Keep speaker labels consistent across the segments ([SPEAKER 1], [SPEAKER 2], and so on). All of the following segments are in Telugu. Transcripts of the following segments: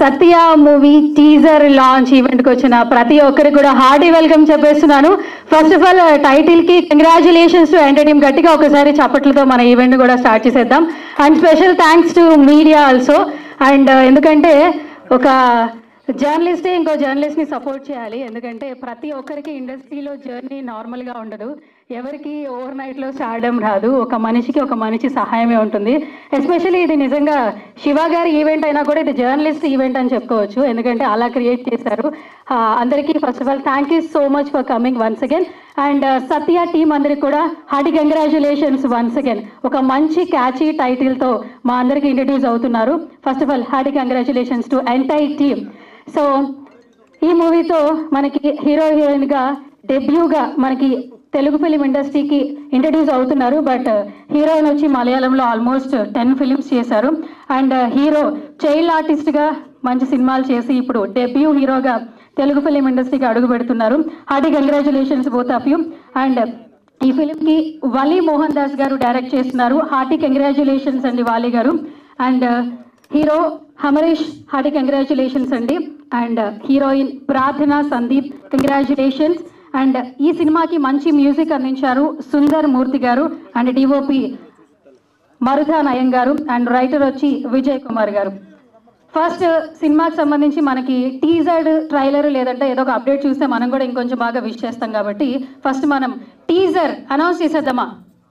[SPEAKER 1] సత్య మూవీ టీజర్ లాంచ్ ఈవెంట్కి వచ్చిన ప్రతి ఒక్కరికి కూడా హార్డీ వెల్కమ్ చెప్పేస్తున్నాను ఫస్ట్ ఆఫ్ ఆల్ టైటిల్కి కంగ్రాచులేషన్స్ టు ఎంటర్టైన్ గట్టిగా ఒకసారి చప్పట్లతో మన ఈవెంట్ కూడా స్టార్ట్ చేసేద్దాం and special thanks to media also and ఎందుకంటే ఒక జర్నలిస్టే ఇంకో జర్నలిస్ట్ని సపోర్ట్ చేయాలి ఎందుకంటే ప్రతి ఒక్కరికి ఇండస్ట్రీలో జర్నీ నార్మల్గా ఉండదు ఎవరికి ఓవర్ నైట్లో స్టార్డమ్ రాదు ఒక మనిషికి ఒక మనిషి సహాయమే ఉంటుంది ఎస్పెషల్లీ ఇది నిజంగా శివ గారి ఈవెంట్ అయినా కూడా ఇది జర్నలిస్ట్ ఈవెంట్ అని చెప్పుకోవచ్చు ఎందుకంటే అలా క్రియేట్ చేశారు ఆ, అందరికీ first of all thank you so much for coming once again and Satya team అందరికి కూడా హార్టీ కంగ్రాచులేషన్స్ వన్స్ అగైన్ ఒక మంచి క్యాచీ టైటిల్తో మా అందరికి ఇంట్రడ్యూస్ అవుతున్నారు first of all hearty congratulations to entire team so ఈ మూవీతో మనకి హీరో హీరోయిన్గా డెబ్యూగా మనకి తెలుగు ఫిలిం ఇండస్ట్రీకి ఇంట్రడ్యూస్ అవుతున్నారు బట్ హీరోయిన్ వచ్చి మలయాళంలో ఆల్మోస్ట్ టెన్ ఫిలిమ్స్ చేశారు అండ్ హీరో చైల్డ్ ఆర్టిస్ట్గా మంచి సినిమాలు చేసి ఇప్పుడు డెబ్యూ హీరోగా తెలుగు ఫిలిం ఇండస్ట్రీకి అడుగు పెడుతున్నారు hearty congratulations both of you and ఈ ఫిలింకి వలీ మోహన్ దాస్ గారు డైరెక్ట్ చేస్తున్నారు హార్టీ కంగ్రాచులేషన్స్ అండి Vali garu and hero Hamareesh hearty congratulations అండి and heroine Prarthana Sandeep congratulations and ఈ సినిమాకి మంచి మ్యూజిక్ అందించారు సుందర్ మూర్తి గారు అండ్ డిఓపి మరుధా నయం గారు అండ్ రైటర్ వచ్చి విజయ్ కుమార్ గారు ఫస్ట్ సినిమాకి సంబంధించి మనకి టీజర్ ట్రైలర్ లేదంటే ఏదో ఒక అప్డేట్ చూస్తే మనం కూడా ఇంకొంచెం బాగా విష్ చేస్తాం కాబట్టి ఫస్ట్ మనం టీజర్ అనౌన్స్ చేసేద్దామా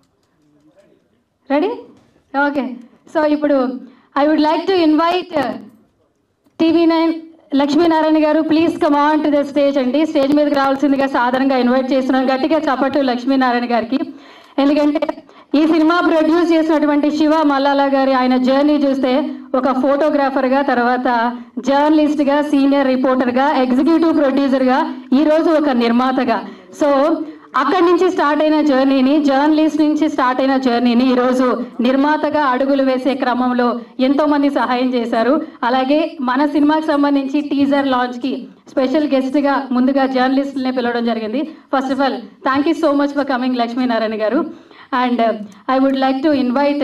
[SPEAKER 1] రెడీ ఓకే సో ఇప్పుడు I would like to invite TV nine Lakshminarayana garu please come on to the stage అండి స్టేజ్ మీదకి రావాల్సిందిగా సాధారణంగా ఇన్వైట్ చేస్తున్నాను గట్టిగా చప్పట్లు లక్ష్మీనారాయణ గారికి ఎందుకంటే ఈ సినిమా ప్రొడ్యూస్ చేసినటువంటి శివ మల్లాల గారి ఆయన జర్నీ చూస్తే ఒక ఫోటోగ్రాఫర్గా తర్వాత జర్నలిస్ట్గా సీనియర్ రిపోర్టర్గా ఎగ్జిక్యూటివ్ ప్రొడ్యూసర్గా ఈరోజు ఒక నిర్మాతగా సో అక్కడి నుంచి స్టార్ట్ అయిన జర్నీని జర్నలిస్ట్ నుంచి స్టార్ట్ అయిన జర్నీని ఈరోజు నిర్మాతగా అడుగులు వేసే క్రమంలో ఎంతో మంది సహాయం చేశారు అలాగే మన సినిమాకి సంబంధించి టీజర్ లాంచ్కి స్పెషల్ గెస్ట్గా ముందుగా జర్నలిస్టులనే పిలవడం జరిగింది first of all thank you so much for coming Lakshminarayana garu and I would like to invite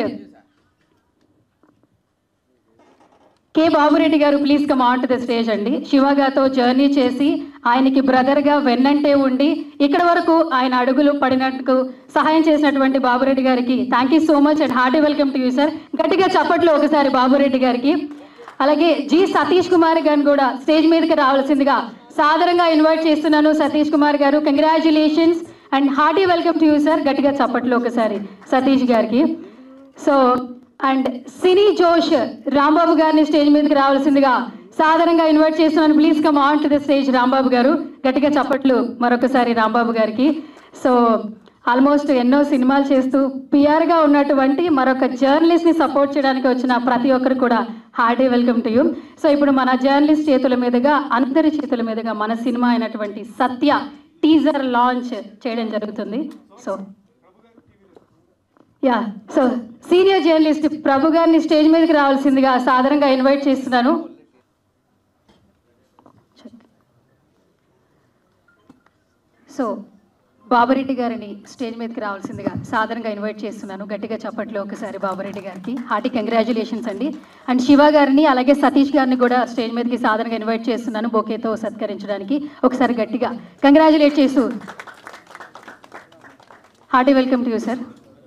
[SPEAKER 1] K Babu Reddy garu please come on to the stage అండి శివగాతో జర్నీ చేసి ఆయనకి బ్రదర్గా వెన్నంటే ఉండి ఇక్కడ వరకు ఆయన అడుగులు పడినట్టుకు సహాయం చేసినటువంటి బాబురెడ్డి గారికి thank you so much and hearty welcome to you sir గట్టిగా చప్పట్లు ఒకసారి బాబురెడ్డి గారికి అలాగే జి సతీష్ కుమార్ గారిని కూడా స్టేజ్ మీదకి రావాల్సిందిగా సాదరంగా ఇన్వైట్ చేస్తున్నాను Satish Kumar garu congratulations and hearty welcome to you sir గట్టిగా చప్పట్లు ఒకసారి సతీష్ గారికి so and cine Josh Rambabu గారిని స్టేజ్ మీదకి రావాల్సిందిగా సాధారణంగా ఇన్వైట్ చేస్తున్నాను please come on to the stage Rambabu garu గట్టిగా చప్పట్లు మరొకసారి రాంబాబు గారికి సో ఆల్మోస్ట్ ఎన్నో సినిమాలు చేస్తూ పిఆర్గా ఉన్నటువంటి మరొక జర్నలిస్ట్ని సపోర్ట్ చేయడానికి వచ్చిన ప్రతి ఒక్కరు కూడా hearty welcome to you so ఇప్పుడు మన జర్నలిస్ట్ చేతుల మీదుగా అందరి చేతుల మీదుగా మన సినిమా అయినటువంటి సత్య టీజర్ లాంచ్ చేయడం జరుగుతుంది so ya so senior journalist Prabhu గారిని స్టేజ్ మీదకి రావాల్సిందిగా సాధారణంగా ఇన్వైట్ చేస్తున్నాను సో బాబురెడ్డి గారిని స్టేజ్ మీదకి రావాల్సిందిగా సాధారణంగా ఇన్వైట్ చేస్తున్నాను గట్టిగా చప్పట్లు ఒకసారి బాబురెడ్డి గారికి హార్టీ కంగ్రాచులేషన్స్ అండి అండ్ శివ గారిని అలాగే సతీష్ గారిని కూడా స్టేజ్ మీదకి సాధారణంగా ఇన్వైట్ చేస్తున్నాను బొకేతో సత్కరించడానికి ఒకసారి గట్టిగా కంగ్రాచులేట్ చేస్తూ hearty welcome to you sir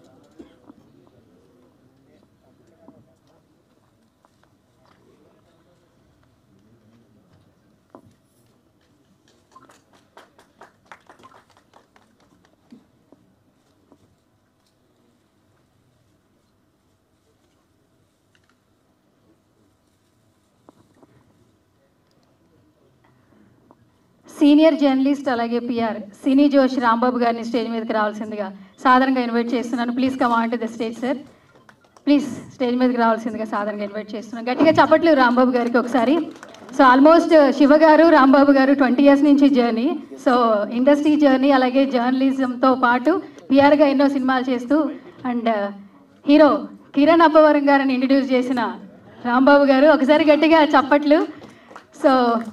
[SPEAKER 1] senior journalist అలాగే పిఆర్ సినీ జోష్ రాంబాబు గారిని స్టేజ్ మీదకి రావాల్సిందిగా సాధారణంగా ఇన్వైట్ చేస్తున్నాను please come on to the stage sir please stage మీదకి రావాల్సిందిగా సాధారణంగా ఇన్వైట్ చేస్తున్నాను గట్టిగా చెప్పట్లు రాంబాబు గారికి ఒకసారి so almost Shiva garu Rambabu garu twenty years నుంచి జర్నీ సో ఇండస్ట్రీ జర్నీ అలాగే జర్నలిజంతో పాటు పిఆర్గా ఎన్నో సినిమాలు చేస్తూ అండ్ హీరో కిరణ్ అప్పవరం గారిని ఇంట్రడ్యూస్ చేసిన రాంబాబు గారు ఒకసారి గట్టిగా చప్పట్లు సో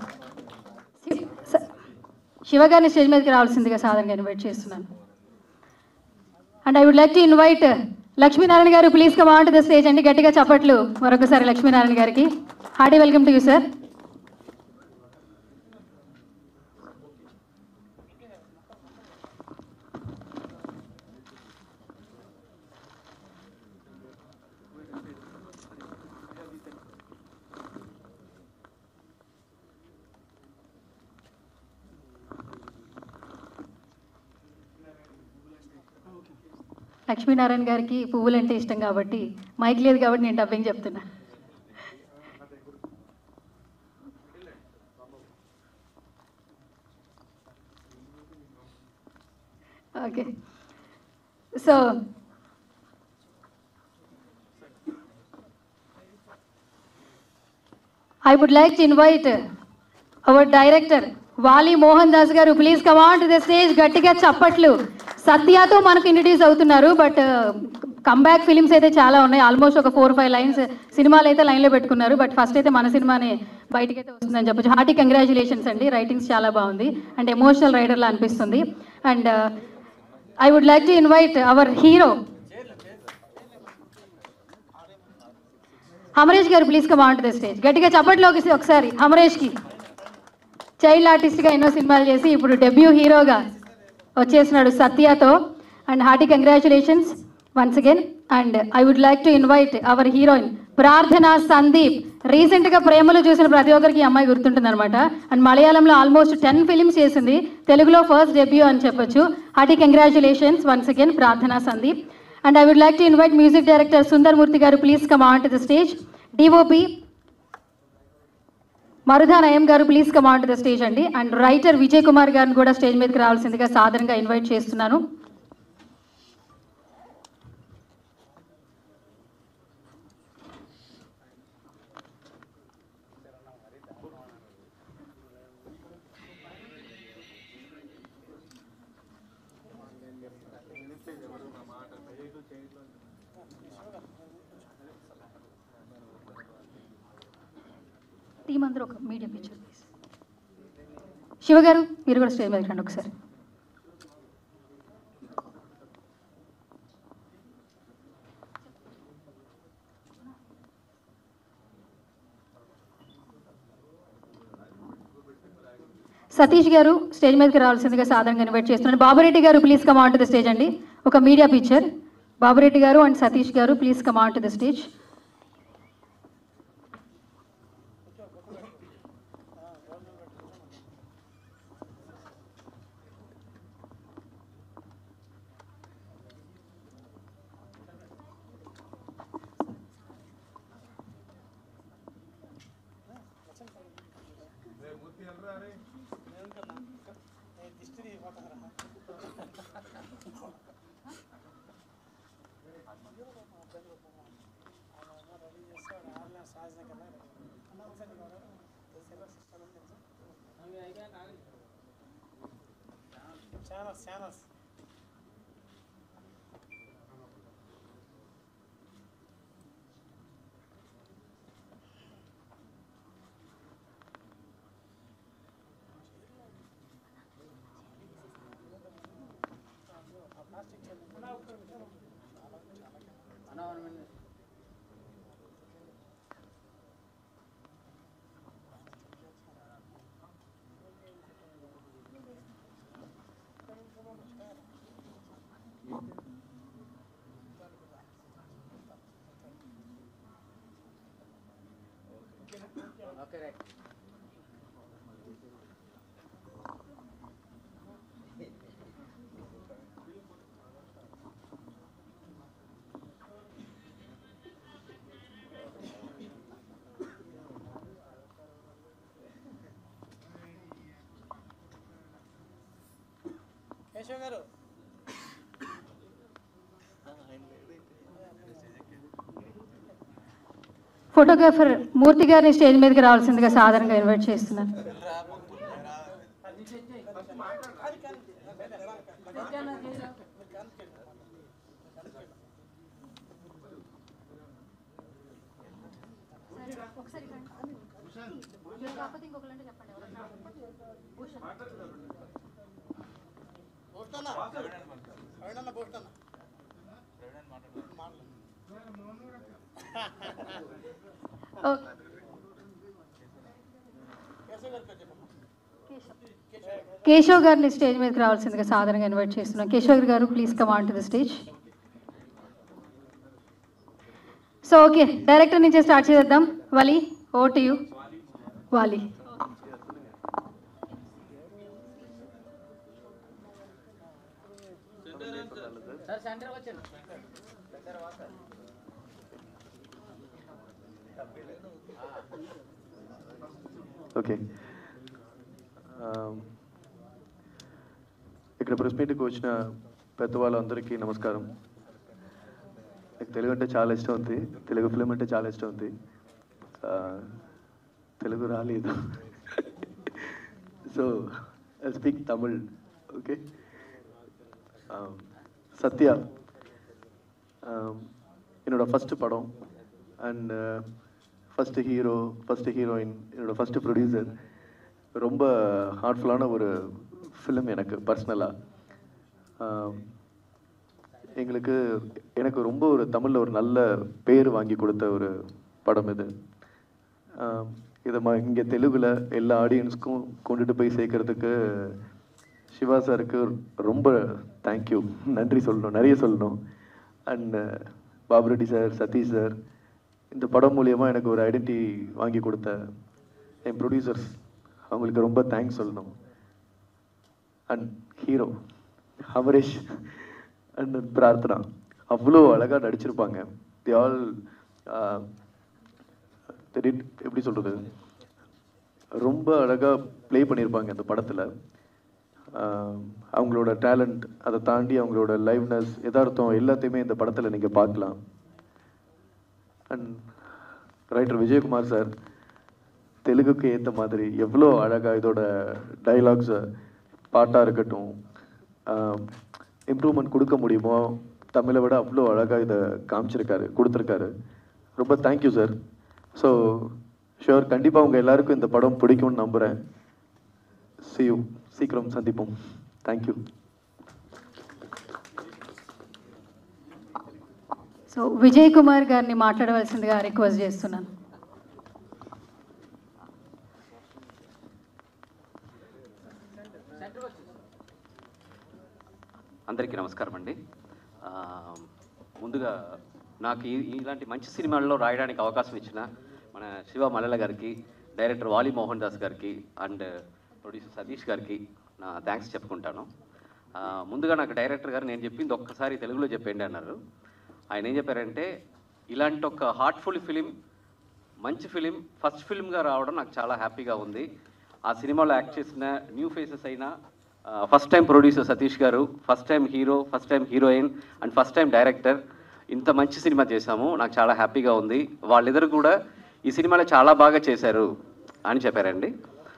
[SPEAKER 1] శివగారిని స్టేజ్ మీదకి రావాల్సిందిగా సాధారణంగా ఇన్వైట్ చేస్తున్నాను and I would like to invite Lakshminarayana garu please come on to the stage అండి గట్టిగా చప్పట్లు మరొకసారి లక్ష్మీనారాయణ గారికి hearty welcome to you sir Lakshminarayana గారికి పువ్వులు అంటే ఇష్టం కాబట్టి మైక్ లేదు కాబట్టి నేను డబ్బింగ్ చెప్తున్నా okay so I would like to invite our director Vali Mohan Das garu please come on to the stage గట్టిగా చప్పట్లు సత్యాతో మనకు ఇంట్రడ్యూస్ అవుతున్నారు బట్ కంబ్యాక్ ఫిలిమ్స్ అయితే చాలా ఉన్నాయి ఆల్మోస్ట్ ఒక ఫోర్ ఫైవ్ లైన్స్ సినిమాలు అయితే లైన్లో పెట్టుకున్నారు బట్ ఫస్ట్ అయితే మన సినిమానే బయటికి అయితే వస్తుందని చెప్పొచ్చు హార్టీ కంగ్రాచులేషన్స్ అండి రైటింగ్స్ చాలా బాగుంది అండ్ ఎమోషనల్ రైడర్లా అనిపిస్తుంది and I would like to invite our hero Amaresh garu please come on to the stage గట్టిగా చప్పట్లో ఒకసి- ఒకసారి అమరేష్కి చైల్డ్ ఆర్టిస్ట్గా ఎన్నో సినిమాలు చేసి ఇప్పుడు డెబ్యూ హీరోగా వచ్చేసినాడు సత్యతో and hearty congratulations once again and I would like to invite our heroine Prarthana Sandeep రీసెంట్గా ప్రేమలో చూసిన ప్రతి ఒక్కరికి ఈ అమ్మాయి గుర్తుంటుంది అనమాట అండ్ మలయాళంలో ఆల్మోస్ట్ టెన్ ఫిలిమ్స్ చేసింది తెలుగులో ఫస్ట్ డెబ్యూ అని చెప్పొచ్చు hearty congratulations once again Prarthana Sandeep and I would like to invite music director Sundar Murthy garu please come on to the stage DOP Marudha Nayam garu please come on to the stage అండి అండ్ రైటర్ విజయ్ కుమార్ గారిని కూడా స్టేజ్ మీదకి రావాల్సిందిగా సాధారణంగా ఇన్వైట్ చేస్తున్నాను టీం అందరూ ఒక మీడియం పిక్చర్ ప్లీజ్ శివ గారు మీరు కూడా స్టేజ్ మీదకి రండి ఒకసారి సతీష్ గారు స్టేజ్ మీదకి రావాల్సిందిగా సాధారణంగా ఇన్వైట్ చేస్తున్నాను Babu Reddy garu please come on to the stage అండి ఒక media picture Babu Reddy garu and Satish garu please come on to the stage
[SPEAKER 2] channels channels Keshav garu
[SPEAKER 1] photographer మూర్తి గారిని స్టేజ్ మీదకి రావాల్సిందిగా సాధారణంగా ఇన్వైట్ చేస్తున్నాను
[SPEAKER 2] పోస్టన్నా అవినన్న పోస్టన్నా
[SPEAKER 1] ఓకే
[SPEAKER 2] కేశవ్ గారికి చెప్పమ్మా
[SPEAKER 1] కేశవ్ గారిని స్టేజ్ మీదకి రావాల్సిందిగా సాధారణంగా ఇన్వైట్ చేస్తున్నాం Keshav garu please come on to the stage so okay director నుంచే స్టార్ట్ చేద్దాం Vali over to you Vali
[SPEAKER 2] sir
[SPEAKER 3] okay ఇక్కడ ప్రెస్ మీట్కి వచ్చిన పెద్దవాళ్ళందరికీ నమస్కారం నాకు తెలుగు అంటే చాలా ఇష్టం ఉంది తెలుగు ఫిలిం అంటే చాలా ఇష్టం ఉంది ఆ, తెలుగు రాలేదు so I speak Tamil okay Sathya ஆம், என்னோட ஃபஸ்ட்டு படம் and first hero first heroine என்னோட ஃபஸ்ட்டு ப்ரொடியூசர் ரொம்ப ஹார்ட்ஃபுல்லான ஒரு ஃபிலிம் எனக்கு பர்சனலாக எங்களுக்கு எனக்கு ரொம்ப ஒரு தமிழில் ஒரு நல்ல பேர் வாங்கி கொடுத்த ஒரு படம் இது ஆம், இதை ம இங்கே தெலுங்குல எல்லா ஆடியன்ஸ்க்கும் கொண்டுட்டு போய் சேர்க்கறதுக்கு சிவா சாருக்கு ரொம்ப தேங்க்யூ நன்றி சொல்லணும் நிறைய சொல்லணும் and Babu Reddy sir Satish sir இந்த படம் மூலியமாக எனக்கு ஒரு ஐடென்டி வாங்கி கொடுத்த என் ப்ரொடியூசர்ஸ் அவங்களுக்கு ரொம்ப தேங்க்ஸ் சொல்லணும் and hero Amaresh and Prarthana அவ்வளோ அழகாக நடிச்சிருப்பாங்க தி ஆல் எப்படி சொல்கிறது ரொம்ப அழகாக ப்ளே பண்ணியிருப்பாங்க அந்த படத்தில் அவங்களோட டேலண்ட் அதை தாண்டி அவங்களோட லைவ்னஸ் எதார்த்தம் எல்லாத்தையுமே இந்த படத்தில் நீங்கள் பார்க்கலாம் அண்ட் ரைட்டர் விஜயகுமார் சார் தெலுங்குக்கு ஏற்ற மாதிரி எவ்வளோ அழகாக இதோட டைலாக்ஸை பாட்டாக இருக்கட்டும் இம்ப்ரூவ்மெண்ட் கொடுக்க முடியுமோ தமிழை விட அவ்வளோ அழகாக இதை காமிச்சிருக்காரு கொடுத்துருக்காரு ரொம்ப தேங்க்யூ சார் ஸோ ஷுவர் கண்டிப்பாக உங்கள் எல்லாருக்கும் இந்த படம் பிடிக்கும்னு நம்புகிறேன் see you சீக்கிரம் சந்திப்போம் தேங்க்யூ
[SPEAKER 1] సో విజయ్ కుమార్ గారిని మాట్లాడవలసిందిగా రిక్వెస్ట్ చేస్తున్నాను
[SPEAKER 4] అందరికీ నమస్కారం అండి ఆ, ముందుగా నాకు ఈ ఇలాంటి మంచి సినిమాల్లో రాయడానికి అవకాశం ఇచ్చిన మన శివ మల్లెల గారికి డైరెక్టర్ వాలి మోహన్ దాస్ గారికి అండ్ ప్రొడ్యూసర్ సతీష్ గారికి నా థ్యాంక్స్ చెప్పుకుంటాను ఆ, ముందుగా నాకు డైరెక్టర్ గారు నేను చెప్పింది ఒక్కసారి తెలుగులో చెప్పండి అన్నారు ఆయన ఏం చెప్పారంటే ఇలాంటి ఒక హార్ట్ఫుల్ ఫిలిం మంచి ఫిలిం ఫస్ట్ ఫిలింగా రావడం నాకు చాలా హ్యాపీగా ఉంది ఆ సినిమాలో యాక్ట్ చేసిన న్యూ ఫేసెస్ అయినా first time producer Satish garu first time hero first time heroine and first time director ఇంత మంచి సినిమా చేశాము నాకు చాలా హ్యాపీగా ఉంది వాళ్ళిద్దరు కూడా ఈ సినిమాలో చాలా బాగా చేశారు అని చెప్పారండి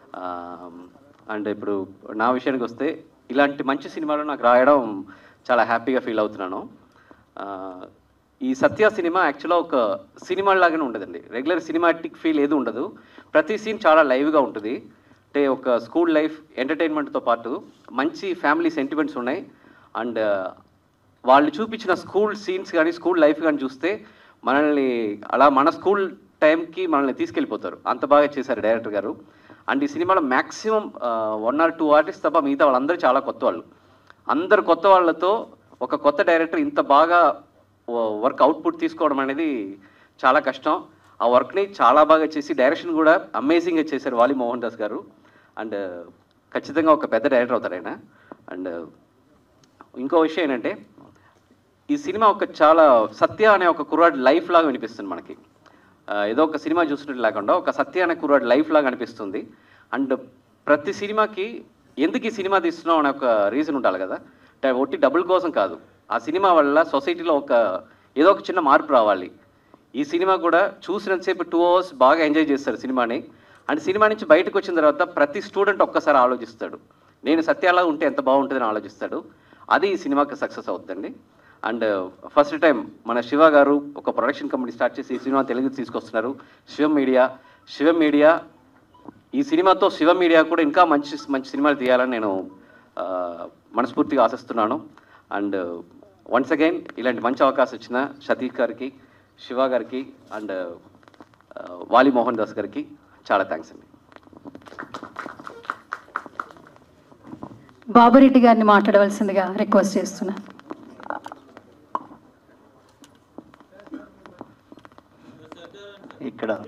[SPEAKER 4] అండ్ ఇప్పుడు నా విషయానికి వస్తే ఇలాంటి మంచి సినిమాలు నాకు రాయడం చాలా హ్యాపీగా ఫీల్ అవుతున్నాను ఆ, ఈ సత్య సినిమా యాక్చువల్గా ఒక సినిమా లాగానే ఉండదండి రెగ్యులర్ సినిమాటిక్ ఫీల్ ఏది ఉండదు ప్రతి సీన్ చాలా లైవ్గా ఉంటుంది అంటే ఒక స్కూల్ లైఫ్ ఎంటర్టైన్మెంట్తో పాటు మంచి ఫ్యామిలీ సెంటిమెంట్స్ ఉన్నాయి అండ్ వాళ్ళు చూపించిన స్కూల్ సీన్స్ కానీ స్కూల్ లైఫ్ కానీ చూస్తే మనల్ని అలా మన స్కూల్ టైంకి మనల్ని తీసుకెళ్ళిపోతారు అంత బాగా చేశారు డైరెక్టర్ గారు అండ్ ఈ సినిమాలో maximum one or two artist తప్ప మిగతా వాళ్ళందరూ చాలా కొత్త వాళ్ళు అందరు కొత్త వాళ్ళతో ఒక కొత్త డైరెక్టర్ ఇంత బాగా వర్క్ అవుట్పుట్ తీసుకోవడం అనేది చాలా కష్టం ఆ వర్క్ని చాలా బాగా చేసి డైరెక్షన్ కూడా అమేజింగ్గా చేశారు వాలి మోహన్ దాస్ గారు అండ్ ఖచ్చితంగా ఒక పెద్ద డైరెక్టర్ అవుతారు ఆయన అండ్ ఇంకో విషయం ఏంటంటే ఈ సినిమా ఒక చాలా సత్య అనే ఒక కుర్రాడ్ లైఫ్ లాగా అనిపిస్తుంది మనకి ఆ, ఏదో ఒక సినిమా చూసినట్టు లేకుండా ఒక సత్య అనే కుర్రాడ్ లైఫ్ లాగా అనిపిస్తుంది అండ్ ప్రతి సినిమాకి ఎందుకు ఈ సినిమా తీస్తున్నాం అనే ఒక రీజన్ ఉండాలి కదా అంటే ఒట్టి డబ్బుల కోసం కాదు ఆ సినిమా వల్ల సొసైటీలో ఒక ఏదో ఒక చిన్న మార్పు రావాలి ఈ సినిమా కూడా చూసినంతసేపు టూ అవర్స్ బాగా ఎంజాయ్ చేస్తారు సినిమాని అండ్ సినిమా నుంచి బయటకు వచ్చిన తర్వాత ప్రతి స్టూడెంట్ ఒక్కసారి ఆలోచిస్తాడు నేను సత్యాలా ఉంటే ఎంత బాగుంటుందని ఆలోచిస్తాడు అది ఈ సినిమాకి సక్సెస్ అవుతుందండి అండ్ ఫస్ట్ టైం మన శివ గారు ఒక ప్రొడక్షన్ కంపెనీ స్టార్ట్ చేసి ఈ సినిమా తెలుగు తీసుకొస్తున్నారు శివం మీడియా శివం మీడియా ఈ సినిమాతో శివ మీడియా కూడా ఇంకా మంచి మంచి సినిమాలు తీయాలని నేను ఆ, మనస్ఫూర్తిగా ఆశిస్తున్నాను అండ్ వన్స్ అగైన్ ఇలాంటి మంచి అవకాశం ఇచ్చిన సతీష్ గారికి శివ గారికి అండ్ వాలి మోహన్ దాస్ గారికి చాలా థ్యాంక్స్ అండి
[SPEAKER 1] బాబురెడ్డి గారిని మాట్లాడవలసిందిగా రిక్వెస్ట్ చేస్తున్నాను
[SPEAKER 5] ఇక్కడ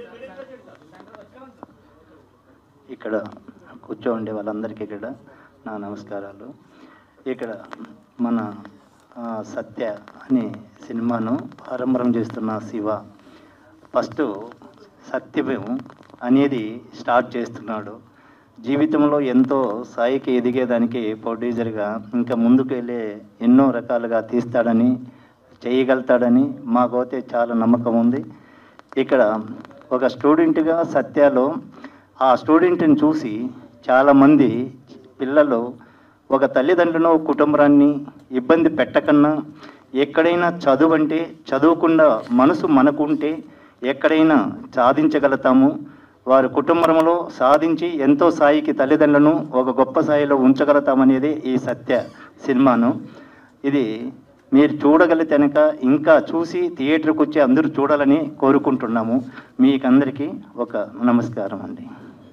[SPEAKER 5] ఇక్కడ కూర్చో ఉండే వాళ్ళందరికీ ఇక్కడ నా నమస్కారాలు ఇక్కడ మన ఆ, సత్య అనే సినిమాను ప్రారంభం చేస్తున్న శివ ఫస్ట్ సత్యం అనేది స్టార్ట్ చేస్తున్నాడు జీవితంలో ఎంతో స్థాయికి ఎదిగేదానికి ప్రొడ్యూసర్గా ఇంకా ముందుకు వెళ్ళే ఎన్నో రకాలుగా తీస్తాడని చేయగలుగుతాడని మాకైతే చాలా నమ్మకం ఉంది ఇక్కడ ఒక స్టూడెంట్గా సత్యాలో ఆ స్టూడెంట్ని చూసి చాలామంది పిల్లలు ఒక తల్లిదండ్రులను కుటుంబాన్ని ఇబ్బంది పెట్టకన్నా ఎక్కడైనా చదువు అంటే చదువుకుండా మనసు మనకుంటే ఎక్కడైనా సాధించగలుగుతాము వారి కుటుంబంలో సాధించి ఎంతో స్థాయికి తల్లిదండ్రులను ఒక గొప్ప స్థాయిలో ఉంచగలుగుతామనేది ఈ సత్య సినిమాను ఇది మీరు చూడగలిగితే కనుక ఇంకా చూసి థియేటర్కి వచ్చి అందరూ చూడాలని కోరుకుంటున్నాము మీకందరికీ ఒక నమస్కారం అండి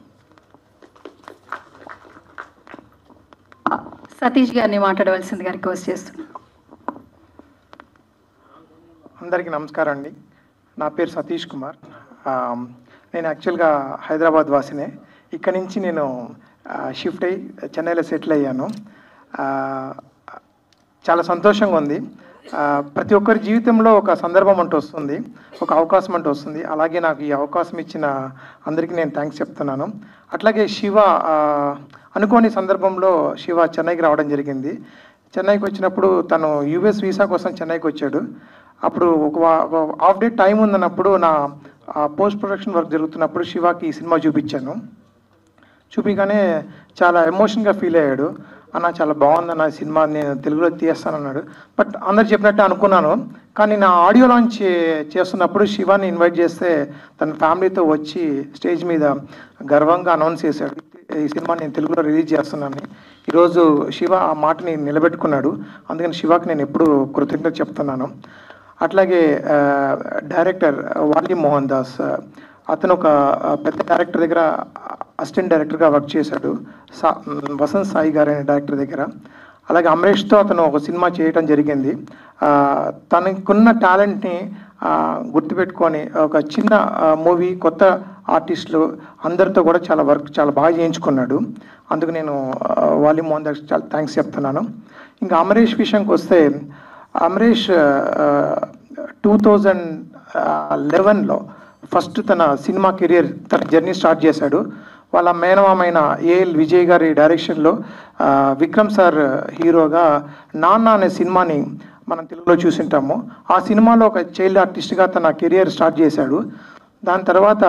[SPEAKER 1] సతీష్ గారిని మాట్లాడవలసిందిగా రిక్వెస్ట్ చేస్తున్నాను
[SPEAKER 6] అందరికీ నమస్కారం అండి నా పేరు సతీష్ కుమార్ ఆ, నేను యాక్చువల్గా హైదరాబాద్ వాసినే ఇక్కడ నుంచి నేను ఆ, షిఫ్ట్ అయ్యి చెన్నైలో సెటిల్ అయ్యాను ఆ, చాలా సంతోషంగా ఉంది ఆ, ప్రతి ఒక్కరి జీవితంలో ఒక సందర్భం అంటూ వస్తుంది ఒక అవకాశం అంటూ వస్తుంది అలాగే నాకు ఈ అవకాశం ఇచ్చిన అందరికీ నేను థ్యాంక్స్ చెప్తున్నాను అట్లాగే శివ ఆ, అనుకోని సందర్భంలో శివ చెన్నైకి రావడం జరిగింది చెన్నైకి వచ్చినప్పుడు తను యూఎస్ వీసా కోసం చెన్నైకి వచ్చాడు అప్పుడు ఒక వా- ఒక హాఫ్ డే టైం ఉందన్నప్పుడు నా పోస్ట్ ప్రొడక్షన్ వర్క్ జరుగుతున్నప్పుడు శివాకి ఈ సినిమా చూపించాను చూపిగానే చాలా ఎమోషన్గా ఫీల్ అయ్యాడు అన్న చాలా బాగుందన్న ఈ సినిమా నేను తెలుగులో తీస్తానన్నాడు బట్ అందరు చెప్పినట్టే అనుకున్నాను కానీ నా ఆడియో లాంచ్ చే- చేస్తున్నప్పుడు శివాని ఇన్వైట్ చేస్తే తన ఫ్యామిలీతో వచ్చి స్టేజ్ మీద గర్వంగా అనౌన్స్ చేశాడు ఈ సినిమా నేను తెలుగులో రిలీజ్ చేస్తున్నాను ఈరోజు శివ ఆ మాటని నిలబెట్టుకున్నాడు అందుకని శివాకి నేను ఎప్పుడు కృతజ్ఞత చెప్తున్నాను అట్లాగే ఆ, డైరెక్టర్ వాలి మోహన్ దాస్ ఆ, అతను ఒక ఆ, పెద్ద డైరెక్టర్ దగ్గర అసిస్టెంట్ డైరెక్టర్గా వర్క్ చేశాడు సా వసంత్ సాయి గారు అనే డైరెక్టర్ దగ్గర అలాగే అమరేష్తో అతను ఒక సినిమా చేయడం జరిగింది ఆ, తనకున్న టాలెంట్ని ఆ, గుర్తుపెట్టుకొని ఒక చిన్న మూవీ కొత్త ఆర్టిస్టులు అందరితో కూడా చాలా వర్క్ చాలా బాగా చేయించుకున్నాడు అందుకు నేను ఆ, వాలి మోహన్ దాస్ చాలా థ్యాంక్స్ చెప్తున్నాను ఇంకా అమరేష్ విషయంకి వస్తే అమరేష్ టూ థౌజండ్ లెవెన్లో ఫస్ట్ తన సినిమా కెరియర్ తన జర్నీ స్టార్ట్ చేశాడు వాళ్ళ మేనమామైన ఏఎల్ విజయ్ గారి డైరెక్షన్లో ఆ, విక్రమ్ సార్ హీరోగా నాన్న అనే సినిమాని మనం తెలుగులో చూసింటాము ఆ సినిమాలో ఒక చైల్డ్ ఆర్టిస్ట్గా తన కెరియర్ స్టార్ట్ చేశాడు దాని తర్వాత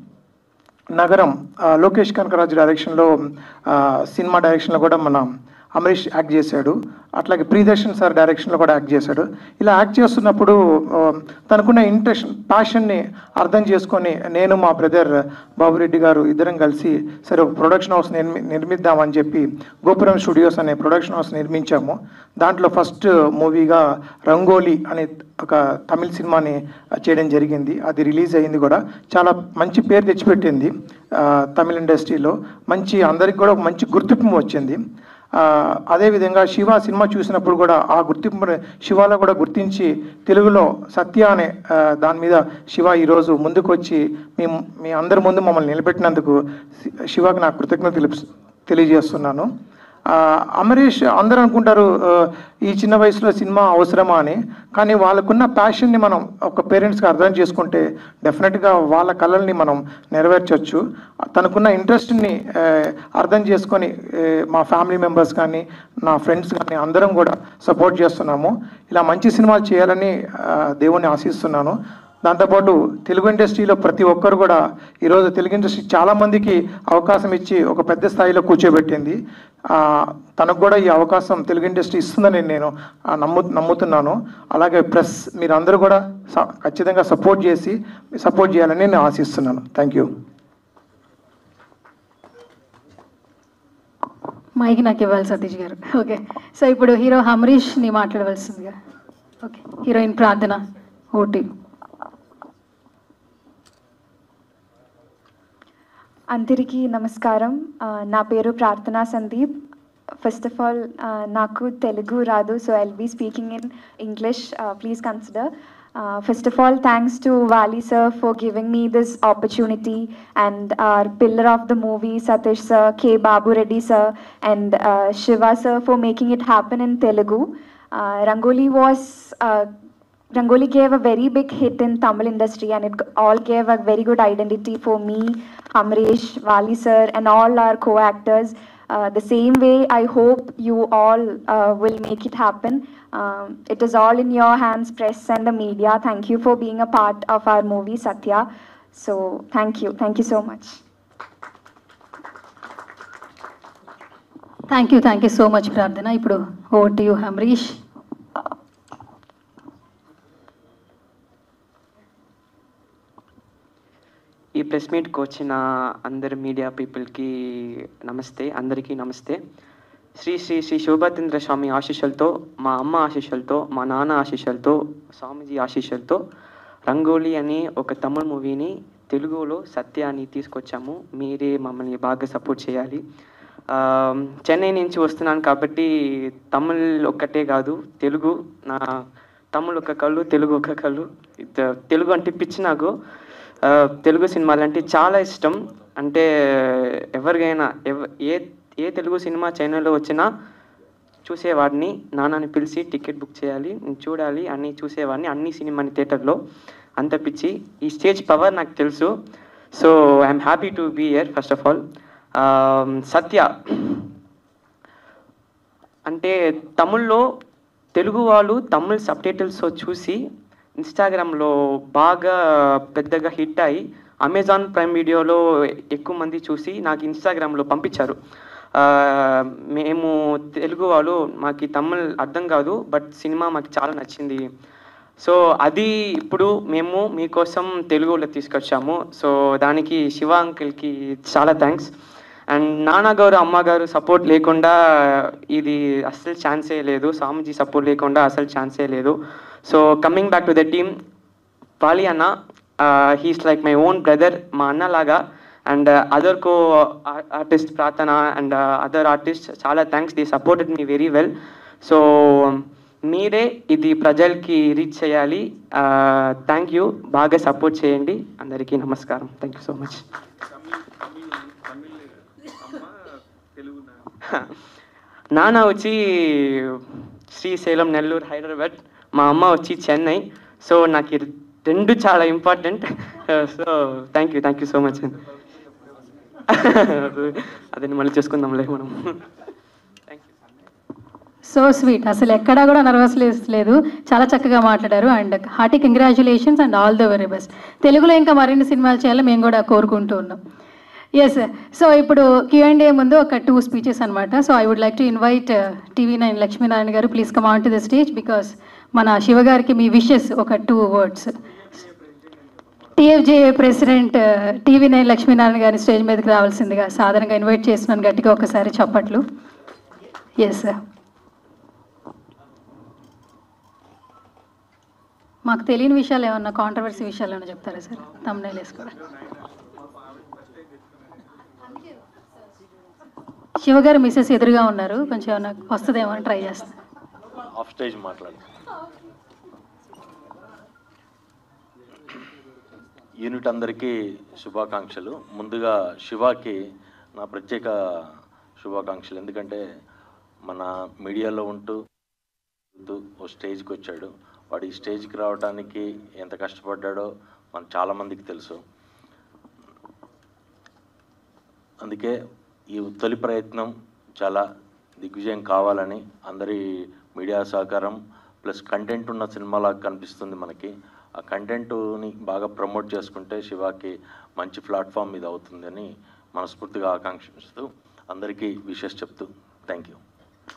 [SPEAKER 6] నగరం ఆ, లోకేష్ కనకరాజు డైరెక్షన్లో ఆ, సినిమా డైరెక్షన్లో కూడా మన అమరీష్ యాక్ట్ చేశాడు అట్లాగే ప్రియదర్శన్ సార్ డైరెక్షన్లో కూడా యాక్ట్ చేశాడు ఇలా యాక్ట్ చేస్తున్నప్పుడు ఆ, తనకున్న ఇంట్రెస్ట్ ప్యాషన్ని అర్థం చేసుకొని నేను మా బ్రదర్ బాబురెడ్డి గారు ఇద్దరం కలిసి సరే ఒక ప్రొడక్షన్ హౌస్ నిర్మి నిర్మిద్దామని చెప్పి గోపురం స్టూడియోస్ అనే ప్రొడక్షన్ హౌస్ నిర్మించాము దాంట్లో ఫస్ట్ మూవీగా రంగోలీ అనే ఒక తమిళ సినిమాని చేయడం జరిగింది అది రిలీజ్ అయ్యింది కూడా చాలా మంచి పేరు తెచ్చిపెట్టింది ఆ, తమిళ ఇండస్ట్రీలో మంచి అందరికి కూడా ఒక మంచి గుర్తింపు వచ్చింది ఆ, అదేవిధంగా శివ సినిమా చూసినప్పుడు కూడా ఆ గుర్తింపు శివాలో కూడా గుర్తించి తెలుగులో సత్య అనే ఆ, దాని మీద శివ ఈరోజు ముందుకు వచ్చి మీ మీ అందరి ముందు మమ్మల్ని నిలబెట్టినందుకు శి- శివకి నా కృతజ్ఞత తెలుపు తెలియజేస్తున్నాను ఆ, అమరీష్ అందరూ అనుకుంటారు ఆ, ఈ చిన్న వయసులో సినిమా అవసరమా అని కానీ వాళ్ళకున్న ప్యాషన్ని మనం ఒక పేరెంట్స్గా అర్థం చేసుకుంటే డెఫినెట్గా వాళ్ళ కళల్ని మనం నెరవేర్చవచ్చు తనకున్న ఇంట్రెస్ట్ని ఆ, అర్థం చేసుకొని ఆ, మా ఫ్యామిలీ మెంబర్స్ కానీ నా ఫ్రెండ్స్ కానీ అందరం కూడా సపోర్ట్ చేస్తున్నాము ఇలా మంచి సినిమాలు చేయాలని ఆ, దేవుణ్ణి ఆశిస్తున్నాను దాంతోపాటు తెలుగు ఇండస్ట్రీలో ప్రతి ఒక్కరు కూడా ఈరోజు తెలుగు ఇండస్ట్రీ చాలా మందికి అవకాశం ఇచ్చి ఒక పెద్ద స్థాయిలో కూర్చోబెట్టింది ఆ, తనకు కూడా ఈ అవకాశం తెలుగు ఇండస్ట్రీ ఇస్తుందని నేను ఆ, నమ్ము నమ్ముతున్నాను అలాగే ప్లస్ మీరందరూ కూడా స- ఖచ్చితంగా సపోర్ట్ చేసి సపోర్ట్ చేయాలని నేను ఆశిస్తున్నాను థ్యాంక్ యూ
[SPEAKER 1] మైక్ నాకు ఇవ్వాలి సతీష్ గారు ఓకే సో ఇప్పుడు హీరో హమరీష్ని మాట్లాడవలసిందిగా ఓకే హీరోయిన్ ప్రార్థన ఓటీ
[SPEAKER 7] అందరికీ నమస్కారం ఆ, నా పేరు ప్రార్థనా సందీప్ ఫస్ట్ ఆఫ్ ఆల్ నాకు తెలుగు రాదు so I'll be speaking in English please consider first of all thanks to Vali sir for giving me this opportunity and our pillar of the movie Satish sir K Babu Reddy sir and Shiva sir for making it happen in Telugu Uh, Rangoli was uh, Rangoli gave a very big hit in Tamil industry, and it g- all gave a very good identity for me, Amrish, Vali sir, and all our co-actors. Uh, the same way, I hope you all uh, will make it happen. Um, it is all in your hands, press and the media. Thank you for being a part of our movie Satya. So thank you, thank you so much.
[SPEAKER 1] Thank you thank you so much Prarthana ఇప్పుడు ఓ టు యూ హమ్రీష్
[SPEAKER 8] ఈ ప్రెస్ మీట్కి వచ్చిన అందరు మీడియా పీపుల్కి నమస్తే అందరికీ నమస్తే శ్రీ శ్రీ శ్రీ శోభాతేంద్ర స్వామి ఆశీస్సులతో మా అమ్మ ఆశీస్సులతో మా నాన్న ఆశీస్సులతో స్వామీజీ ఆశీస్సులతో రంగోలీ అనే ఒక తమిళ మూవీని తెలుగులో సత్యాన్ని తీసుకొచ్చాము మీరే మమ్మల్ని బాగా సపోర్ట్ చేయాలి ఆ, చెన్నై నుంచి వస్తున్నాను కాబట్టి తమిళ్ ఒక్కటే కాదు తెలుగు నా తమిళ్ ఒక కళ్ళు తెలుగు ఒక కళ్ళు ఇద్ద- తెలుగు అంటే పిచ్చి నాకు ఆ, తెలుగు సినిమాలు అంటే చాలా ఇష్టం అంటే ఎవరికైనా ఎవ ఏ ఏ తెలుగు సినిమా ఛానల్లో వచ్చినా చూసేవాడిని నాన్నని పిలిచి టికెట్ బుక్ చేయాలి నేను చూడాలి అన్ని చూసేవాడిని అన్ని సినిమాని థియేటర్లో అంత పిచ్చి ఈ స్టేజ్ పవర్ నాకు తెలుసు so I'm happy to be here first of all Sathya అంటే తమిళ్లో తెలుగు వాళ్ళు తమిళ్ సబ్టైటిల్స్ చూసి ఇన్స్టాగ్రామ్లో బాగా పెద్దగా హిట్ అయ్యి అమెజాన్ ప్రైమ్ వీడియోలో ఎక్కువ మంది చూసి నాకు ఇన్స్టాగ్రామ్లో పంపించారు ఆ, మేము తెలుగు వాళ్ళు మాకు తమిళ్ అర్థం కాదు బట్ సినిమా మాకు చాలా నచ్చింది సో అది ఇప్పుడు మేము మీకోసం తెలుగులో తీసుకొచ్చాము సో దానికి శివ అంకిల్కి చాలా థ్యాంక్స్ అండ్ నాన్నగారు అమ్మగారు సపోర్ట్ లేకుండా ఇది అస్సలు ఛాన్సే లేదు స్వామీజీ సపోర్ట్ లేకుండా అసలు ఛాన్సే లేదు so coming back to the team Pali అన్న he's like my own brother మా అన్న లాగా and other co artist Prarthana and other artist చాలా thanks the supported me very well so మీరే ఇది ప్రజలకి రీచ్ చేయాలి థ్యాంక్ యూ బాగా సపోర్ట్ చేయండి అందరికీ నమస్కారం థ్యాంక్ యూ సో మచ్ నాన్న వచ్చి శ్రీశైలం నెల్లూరు హైదరాబాద్ మా అమ్మ వచ్చి చెన్నై సో నాకు ఈ రెండు చాలా important so thank you thank you so much అదే మళ్ళీ చేసుకుందాంలే మనం థ్యాంక్ యూ
[SPEAKER 1] సో స్వీట్ అసలు ఎక్కడా కూడా నర్వస్ లేదు చాలా చక్కగా మాట్లాడారు and hearty congratulations and all the very best తెలుగులో ఇంకా మరిన్ని సినిమాలు చేయాలని మేము కూడా కోరుకుంటూ ఉన్నాం ఎస్ సో ఇప్పుడు క్యూఎండే ముందు ఒక టూ స్పీచెస్ అనమాట so I would like to invite TV nine Lakshminarayana garu please come on to the stage because మన శివ గారికి మీ విషెస్ ఒక two words TFJ president TV nine Lakshminarayana గారిని స్టేజ్ మీదకి రావాల్సిందిగా సాధారణంగా ఇన్వైట్ చేస్తున్నాను గట్టిగా ఒకసారి చప్పట్లు ఎస్ సార్ మాకు తెలియని విషయాలు ఏమన్నా కాంట్రవర్సీ విషయాలు ఏమన్నా చెప్తారా సార్ తమ్ముళ్ళు వేసుకోవడం శివగారు మిస్సెస్ ఎదురుగా ఉన్నారు కొంచెం ఏమన్నా వస్తుందేమో అని ట్రై చేస్తాను
[SPEAKER 9] ఆఫ్ స్టేజ్ మాట్లాడు యూనిట్ అందరికీ శుభాకాంక్షలు ముందుగా శివాకి నా ప్రత్యేక శుభాకాంక్షలు ఎందుకంటే మన మీడియాలో ఉంటూ ఉంటూ ఓ స్టేజ్కి వచ్చాడు వాడు ఈ స్టేజ్కి రావడానికి ఎంత కష్టపడ్డాడో మన చాలామందికి తెలుసు అందుకే ఈ తొలి ప్రయత్నం చాలా దిగ్విజయం కావాలని అందరి మీడియా సహకారం ప్లస్ కంటెంట్ ఉన్న సినిమాలాగా కనిపిస్తుంది మనకి ఆ కంటెంట్ని బాగా ప్రమోట్ చేసుకుంటే శివాకి మంచి ప్లాట్ఫామ్ ఇది అవుతుందని మనస్ఫూర్తిగా ఆకాంక్షిస్తూ అందరికీ విషెస్ చెప్తూ థ్యాంక్ యూ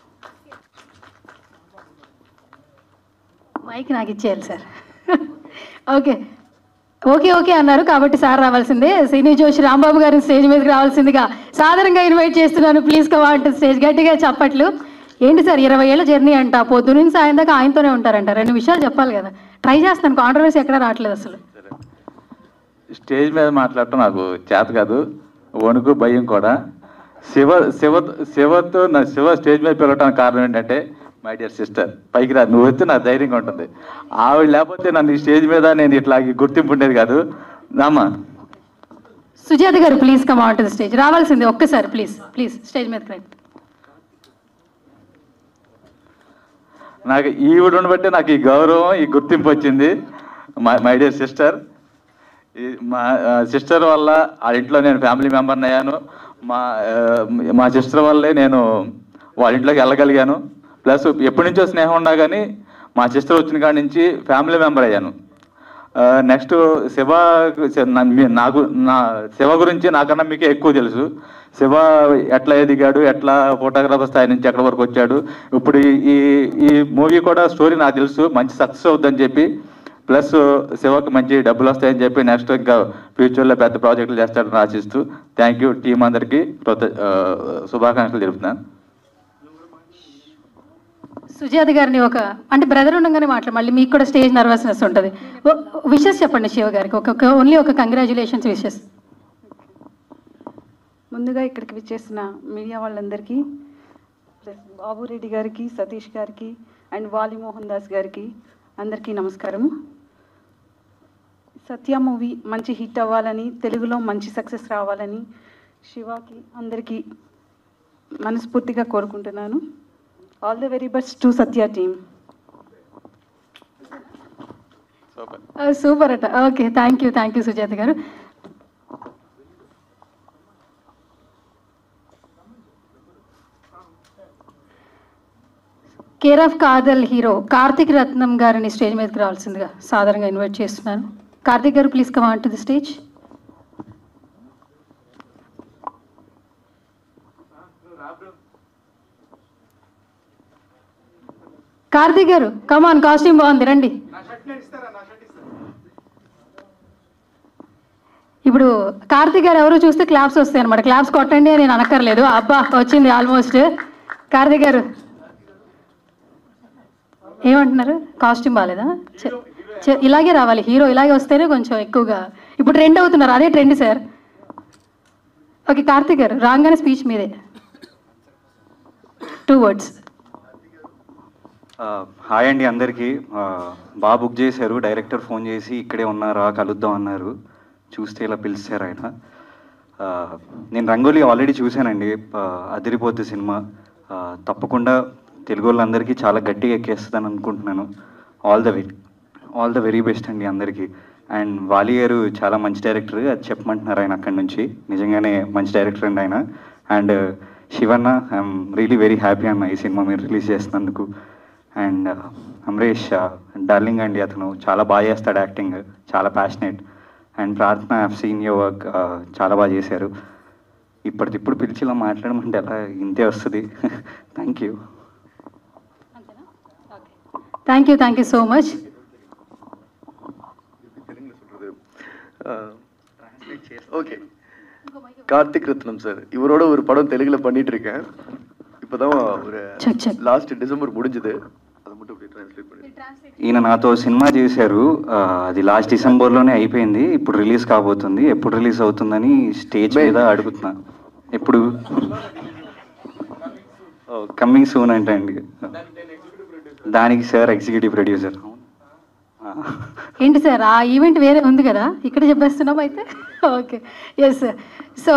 [SPEAKER 1] మైక్ నాకు ఇచ్చేయాలి సార్ ఓకే ఓకే ఓకే అన్నారు కాబట్టి సార్ రావాల్సిందే శ్రీని జోషి రాంబాబు గారిని స్టేజ్ మీదకి రావాల్సిందిగా సాధారణంగా ఇన్వైట్ చేస్తున్నాను ప్లీజ్ కమాంట్ స్టేజ్ గట్టిగా చెప్పట్లు ఏంటి సార్ ఇరవై ఏళ్ళ జర్నీ అంట పొద్దు నుంచి సాయం దాకా ఆయనతోనే ఉంటారంట రెండు విషయాలు చెప్పాలి కదా ట్రై చేస్తాను కాంట్రవర్సీ ఎక్కడ రావట్లేదు అసలు
[SPEAKER 10] స్టేజ్ మీద మాట్లాడటం నాకు చేత కాదు వణుకు భయం కూడా శివ శివ శివతో నా శివ స్టేజ్ మీద పిలవటానికి కారణం ఏంటంటే మై డియర్ సిస్టర్ పైకి రా నువ్వు వస్తే నాకు ధైర్యంగా ఉంటుంది ఆవిడ లేకపోతే నన్ను ఈ స్టేజ్ మీద నేను ఇట్లా గుర్తింపు ఉండేది కాదు నామా
[SPEAKER 1] సుజాత గారు ప్లీజ్ కమాంట్ స్టేజ్ రావాల్సిందే ఒక్కసారి ప్లీజ్ ప్లీజ్ స్టేజ్ మీదకి రండి
[SPEAKER 10] నాకు ఈవిడ బట్టి నాకు ఈ గౌరవం ఈ గుర్తింపు వచ్చింది మై మై డియర్ సిస్టర్ మా సిస్టర్ వల్ల ఆ ఇంట్లో నేను ఫ్యామిలీ మెంబర్ని అయ్యాను మా ఆ, మా సిస్టర్ వల్లే నేను వాళ్ళ ఇంట్లోకి వెళ్ళగలిగాను ప్లస్ ఎప్పటి నుంచో స్నేహం ఉన్నా కానీ మా సిస్టర్ వచ్చిన కాడి నుంచి ఫ్యామిలీ మెంబర్ అయ్యాను నెక్స్ట్ శివ నా- మీ- నాకు నా శివ గురించి నాకన్నా మీకే ఎక్కువ తెలుసు శివ ఎట్లా ఎదిగాడు ఎట్లా ఫోటోగ్రాఫర్ స్థాయి నుంచి ఎక్కడి వరకు వచ్చాడు ఇప్పుడు ఈ- ఈ ఈ మూవీ కూడా స్టోరీ నాకు తెలుసు మంచి సక్సెస్ అవుద్దని చెప్పి ప్లస్ శివకి మంచి డబ్బులు వస్తాయని చెప్పి నెక్స్ట్ ఇంకా ఫ్యూచర్లో పెద్ద ప్రాజెక్టులు చేస్తాడని ఆశిస్తూ థ్యాంక్ యూ టీం అందరికీ కృత- ఆ, శుభాకాంక్షలు తెలుపుతున్నాను
[SPEAKER 1] సుజాత గారిని ఒక అంటే బ్రదర్ ఉండగానే మాట్లాడు మళ్ళీ మీకు కూడా స్టేజ్ నర్వస్నెస్ ఉంటుంది విషెస్ చెప్పండి శివ గారికి ఒక ఓన్లీ ఒక కంగ్రాచులేషన్స్ విషెస్
[SPEAKER 11] ముందుగా ఇక్కడికి విచ్చేసిన మీడియా వాళ్ళందరికీ ప్లస్ బాబురెడ్డి గారికి సతీష్ గారికి అండ్ వాలి మోహన్ దాస్ గారికి అందరికీ నమస్కారం సత్య మూవీ మంచి హిట్ అవ్వాలని తెలుగులో మంచి సక్సెస్ రావాలని శివాకి అందరికీ మనస్ఫూర్తిగా కోరుకుంటున్నాను all the very best to Sathya team
[SPEAKER 1] super అట okay thank you thank you Sujatha garu care of Kadhal hero Karthik Rathnam గారిని స్టేజ్ మీదకి రావాల్సిందిగా సాధారణంగా ఇన్వైట్ చేస్తున్నాను Karthik garu please come on to the stage Karthik garu come on costume బాగుంది రండి ఇప్పుడు కార్తిక్ గారు ఎవరు చూస్తే క్లాప్స్ వస్తాయి అనమాట క్లాప్స్ కొట్టండి అని నేను అనక్కర్లేదు అబ్బా వచ్చింది ఆల్మోస్ట్ కార్తిక్ గారు ఏమంటున్నారు కాస్ట్యూమ్ బాగాలేదా చె- చె- ఇలాగే రావాలి హీరో ఇలాగే వస్తేనే కొంచెం ఎక్కువగా ఇప్పుడు ట్రెండ్ అవుతున్నారు అదే ట్రెండ్ సార్ ఓకే కార్తిక్ గారు రాగానే స్పీచ్ మీదే టూ వర్డ్స్
[SPEAKER 12] ఆ, హాయ్ అండి అందరికీ ఆ, బాగా బుక్ చేశారు డైరెక్టర్ ఫోన్ చేసి ఇక్కడే ఉన్నారా కలుద్దాం అన్నారు చూస్తే ఇలా పిలిచారు ఆయన ఆ, నేను రంగోలీ ఆల్రెడీ చూశానండి ఆ, అదిరిపోద్ది సినిమా ఆ, తప్పకుండా తెలుగు వాళ్ళందరికీ చాలా గట్టిగా ఎక్కేస్తుందని అనుకుంటున్నాను all the very all the very best అండి అందరికీ అండ్ వాలి గారు చాలా మంచి డైరెక్టర్ అది చెప్పమంటున్నారు ఆయన అక్కడి నుంచి నిజంగానే మంచి డైరెక్టర్ అండి ఆయన and Shivanna I'm really very happy అన్న ఈ సినిమా మీరు రిలీజ్ చేసినందుకు అండ్ అమరేష్ డార్లింగ్ అండి అతను చాలా బాగా చేస్తాడు యాక్టింగ్ చాలా passionate and Prarthana have seen your work చాలా బాగా చేశారు ఇప్పటికిప్పుడు పిలిచి ఇలా మాట్లాడమంటే ఎలా ఇంతే వస్తుంది thank you
[SPEAKER 1] thank you thank you so much
[SPEAKER 3] okay Karthik Rathnam sir இவரோட ஒரு படம் தெலுங்குல பண்ணிட்டு இருக்கேன் இப்போதான் ஒரு
[SPEAKER 1] చెక్ చెక్
[SPEAKER 3] லாஸ்ட் டிசம்பர் முடிஞ்சது அதை மட்டும் அப்படியே ட்ரான்ஸ்லேட் பண்ணி
[SPEAKER 12] ఈయన నాతో సినిమా చేశారు ఆ, అది లాస్ట్ డిసెంబర్లోనే అయిపోయింది ఇప్పుడు రిలీజ్ కాబోతుంది ఎప్పుడు రిలీజ్ అవుతుందని స్టేజ్ మీద అడుగుతున్నా ఎప్పుడు కమ్మింగ్ సూన్ అంటే అండి దానికి సార్ ఎగ్జిక్యూటివ్ ప్రొడ్యూసర్
[SPEAKER 1] ఏంటి సార్ ఆ ఈవెంట్ వేరే ఉంది కదా ఇక్కడ చెప్పేస్తున్నాం అయితే okay yes sir so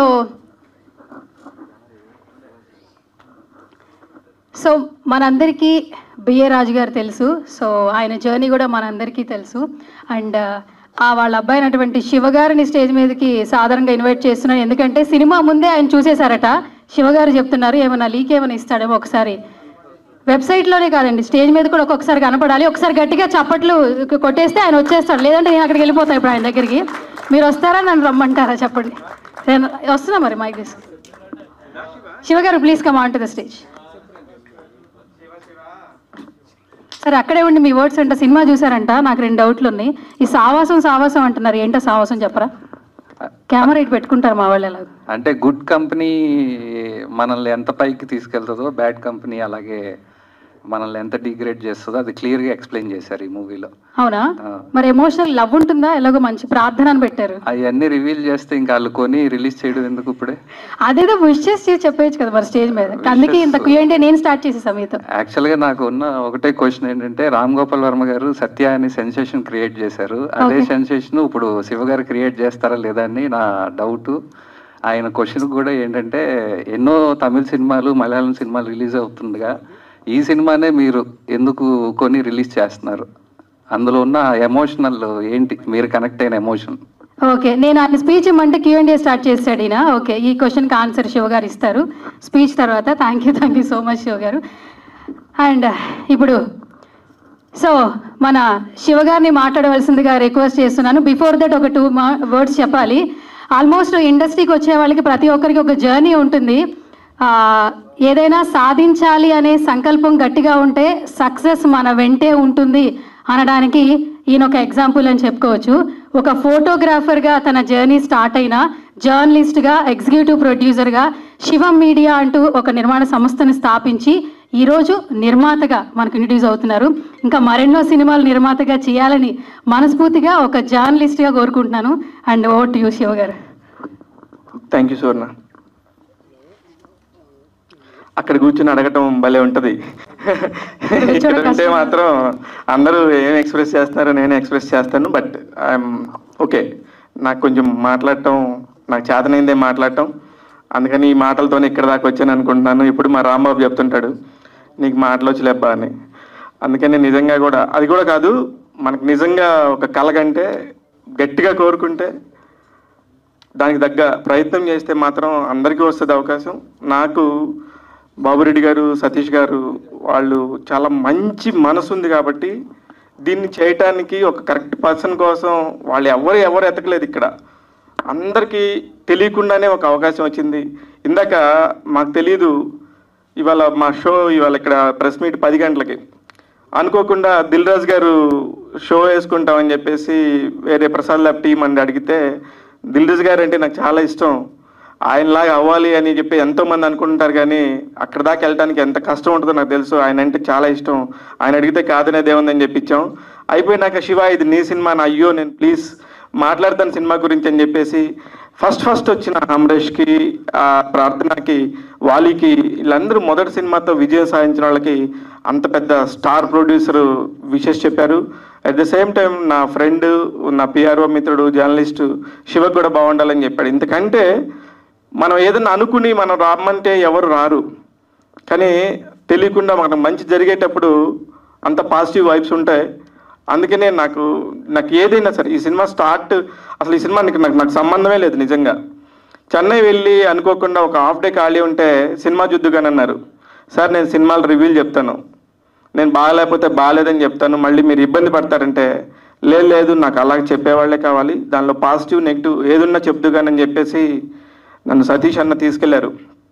[SPEAKER 1] so మనందరికీ బిఏ రాజు గారు తెలుసు సో ఆయన జర్నీ కూడా మనందరికీ తెలుసు అండ్ ఆ వాళ్ళ అబ్బాయి అయినటువంటి శివగారిని స్టేజ్ మీదకి సాధారణంగా ఇన్వైట్ చేస్తున్నాను ఎందుకంటే సినిమా ముందే ఆయన చూసేశారట శివగారు చెప్తున్నారు ఏమైనా లీక్ ఏమైనా ఇస్తాడేమో ఒకసారి వెబ్సైట్లోనే కాదండి స్టేజ్ మీద కూడా ఒక్కొక్కసారి కనపడాలి ఒకసారి గట్టిగా చప్పట్లు కొట్టేస్తే ఆయన వచ్చేస్తాడు లేదంటే నేను అక్కడికి వెళ్ళిపోతాను ఇప్పుడు ఆయన దగ్గరికి మీరు వస్తారా నన్ను రమ్మంటారా చెప్పండి నేను వస్తున్నా మరి మైక్ తీసుకు Shiva garu please come on to the stage సరే అక్కడే ఉండి మీ వర్డ్స్ అంట సినిమా చూసారంట నాకు రెండు డౌట్లు ఉన్నాయి ఈ సావాసం సావాసం అంటున్నారు ఏంటో సావాసం చెప్పరా కెమెరా ఇటు పెట్టుకుంటారు మా వాళ్ళు ఎలాగో
[SPEAKER 13] అంటే గుడ్ కంపెనీ మనల్ని ఎంత పైకి తీసుకెళ్తుందో బ్యాడ్ కంపెనీ అలాగే మనల్ని ఎంత డిగ్రేడ్ చేస్తుందో అది క్లియర్గా ఎక్స్ప్లెయిన్ చేశారు ఈ మూవీలో
[SPEAKER 1] అవునా మరి ఎమోషనల్ లవ్ ఉంటుందా ఎలాగో మంచి ప్రార్థన అని పెట్టారు
[SPEAKER 13] అవన్నీ రివీల్ చేస్తే ఇంకా వాళ్ళు కొని రిలీజ్ చేయడం ఎందుకు ఇప్పుడే
[SPEAKER 1] అదేదో విష్ చేసి చెప్పేయచ్చు కదా మరి స్టేజ్ మీద అందుకే ఇంత క్యూఎంటే నేను స్టార్ట్ చేసేసా మీతో
[SPEAKER 13] యాక్చువల్గా నాకు ఉన్న ఒకటే క్వశ్చన్ ఏంటంటే రామ్ గోపాల్ వర్మ గారు సత్య అని సెన్సేషన్ క్రియేట్ చేశారు అదే
[SPEAKER 1] Okay.
[SPEAKER 13] సెన్సేషన్ ఇప్పుడు శివ గారు క్రియేట్ చేస్తారా లేదా అని నా డౌట్ ఆయన క్వశ్చన్ కూడా ఏంటంటే ఎన్నో తమిళ సినిమాలు మలయాళం సినిమాలు రిలీజ్ అవుతుండగా ఈ సినిమానే మీరు ఎందుకు కొని రిలీజ్ చేస్తున్నారు అందులో ఉన్న ఎమోషనల్ ఏంటి మీరు కనెక్ట్ అయిన ఎమోషన్
[SPEAKER 1] ఓకే నేను ఆయన స్పీచ్ ఇమ్మంటే క్యూఎండే స్టార్ట్ చేశాడు ఈయన ఓకే ఈ క్వశ్చన్కి ఆన్సర్ శివ గారు ఇస్తారు స్పీచ్ తర్వాత thank you thank you so much Shiva garu and ఇప్పుడు సో మన శివ గారిని మాట్లాడవలసిందిగా రిక్వెస్ట్ చేస్తున్నాను బిఫోర్ దట్ ఒక టూ వర్డ్స్ చెప్పాలి ఆల్మోస్ట్ ఇండస్ట్రీకి వచ్చే వాళ్ళకి ప్రతి ఒక్కరికి ఒక జర్నీ ఉంటుంది ఆ, ఏదైనా సాధించాలి అనే సంకల్పం గట్టిగా ఉంటే సక్సెస్ మన వెంటే ఉంటుంది అనడానికి ఈయన ఒక ఎగ్జాంపుల్ అని చెప్పుకోవచ్చు ఒక ఫోటోగ్రాఫర్గా తన జర్నీ స్టార్ట్ అయిన జర్నలిస్ట్గా ఎగ్జిక్యూటివ్ ప్రొడ్యూసర్గా శివం మీడియా అంటూ ఒక నిర్మాణ సంస్థను స్థాపించి ఈరోజు నిర్మాతగా మనకు ఇంట్రడ్యూస్ అవుతున్నారు ఇంకా మరెన్నో సినిమాలు నిర్మాతగా చేయాలని మనస్ఫూర్తిగా ఒక జర్నలిస్ట్గా కోరుకుంటున్నాను and over to you Shiva garu
[SPEAKER 6] thank you సువర్ణ అక్కడ కూర్చుని అడగటం భలే ఉంటుంది ఇక్కడ ఉంటే మాత్రం అందరూ ఏం ఎక్స్ప్రెస్ చేస్తారో నేను ఎక్స్ప్రెస్ చేస్తాను బట్ ఐఎమ్ ఓకే నాకు కొంచెం మాట్లాడటం నాకు చేతనైందే మాట్లాడటం అందుకని ఈ మాటలతోనే ఇక్కడ దాకా వచ్చాను అనుకుంటున్నాను ఇప్పుడు మా రాంబాబు చెప్తుంటాడు నీకు మాటలు వచ్చి లేబ్బా అని అందుకని నిజంగా కూడా అది కూడా కాదు మనకు నిజంగా ఒక కళ కంటే గట్టిగా కోరుకుంటే దానికి తగ్గ ప్రయత్నం చేస్తే మాత్రం అందరికీ వస్తుంది అవకాశం నాకు బాబురెడ్డి గారు సతీష్ గారు వాళ్ళు చాలా మంచి మనసు ఉంది కాబట్టి దీన్ని చేయటానికి ఒక కరెక్ట్ పర్సన్ కోసం వాళ్ళు ఎవరు ఎవరు ఎతకలేదు ఇక్కడ అందరికీ తెలియకుండానే ఒక అవకాశం వచ్చింది ఇందాక మాకు తెలీదు ఇవాళ మా షో ఇవాళ ఇక్కడ ప్రెస్ మీట్ పది గంటలకి అనుకోకుండా దిల్ రాజు గారు షో వేసుకుంటామని చెప్పేసి వేరే ప్రసాద్ ల్యాబ్ టీం అని అడిగితే దిల్ రాజు గారు అంటే నాకు చాలా ఇష్టం ఆయనలాగా అవ్వాలి అని చెప్పి ఎంతో మంది అనుకుంటారు కానీ అక్కడ దాకా వెళ్ళడానికి ఎంత కష్టం ఉంటుందో నాకు తెలుసు ఆయన అంటే చాలా ఇష్టం ఆయన అడిగితే కాదనేది ఏముందని చెప్పించాం అయిపోయినాక శివ ఇది నీ సినిమా నా అయ్యో నేను ప్లీజ్ మాట్లాడతాను సినిమా గురించి అని చెప్పేసి ఫస్ట్ ఫస్ట్ వచ్చిన అమరేష్కి ఆ ప్రార్థనకి వాలీకి వీళ్ళందరూ మొదటి సినిమాతో విజయం సాధించిన వాళ్ళకి అంత పెద్ద స్టార్ ప్రొడ్యూసర్ విషెస్ చెప్పారు అట్ ద సేమ్ టైం నా ఫ్రెండ్ నా పిఆర్ఓ మిత్రుడు జర్నలిస్టు శివకు కూడా బాగుండాలని చెప్పాడు ఇంతకంటే మనం ఏదైనా అనుకుని మనం రమ్మంటే ఎవరు రారు కానీ తెలియకుండా మనకు మంచి జరిగేటప్పుడు అంత పాజిటివ్ వైబ్స్ ఉంటాయి అందుకనే నాకు నాకు ఏదైనా సరే ఈ సినిమా స్టార్ట్ అసలు ఈ సినిమా నాకు నాకు నాకు సంబంధమే లేదు నిజంగా చెన్నై వెళ్ళి అనుకోకుండా ఒక హాఫ్ డే ఖాళీ ఉంటే సినిమా చూద్దుగాని అన్నారు సార్ నేను సినిమాలు రివ్యూలు చెప్తాను నేను బాగాలేకపోతే బాగాలేదని చెప్తాను మళ్ళీ మీరు ఇబ్బంది పడతారంటే లేదు లేదు నాకు అలాగే చెప్పేవాళ్ళే కావాలి దానిలో పాజిటివ్ నెగిటివ్ ఏదున్నా చెప్దుగానని చెప్పేసి నన్ను సతీష్ అన్న తీసుకెళ్లారు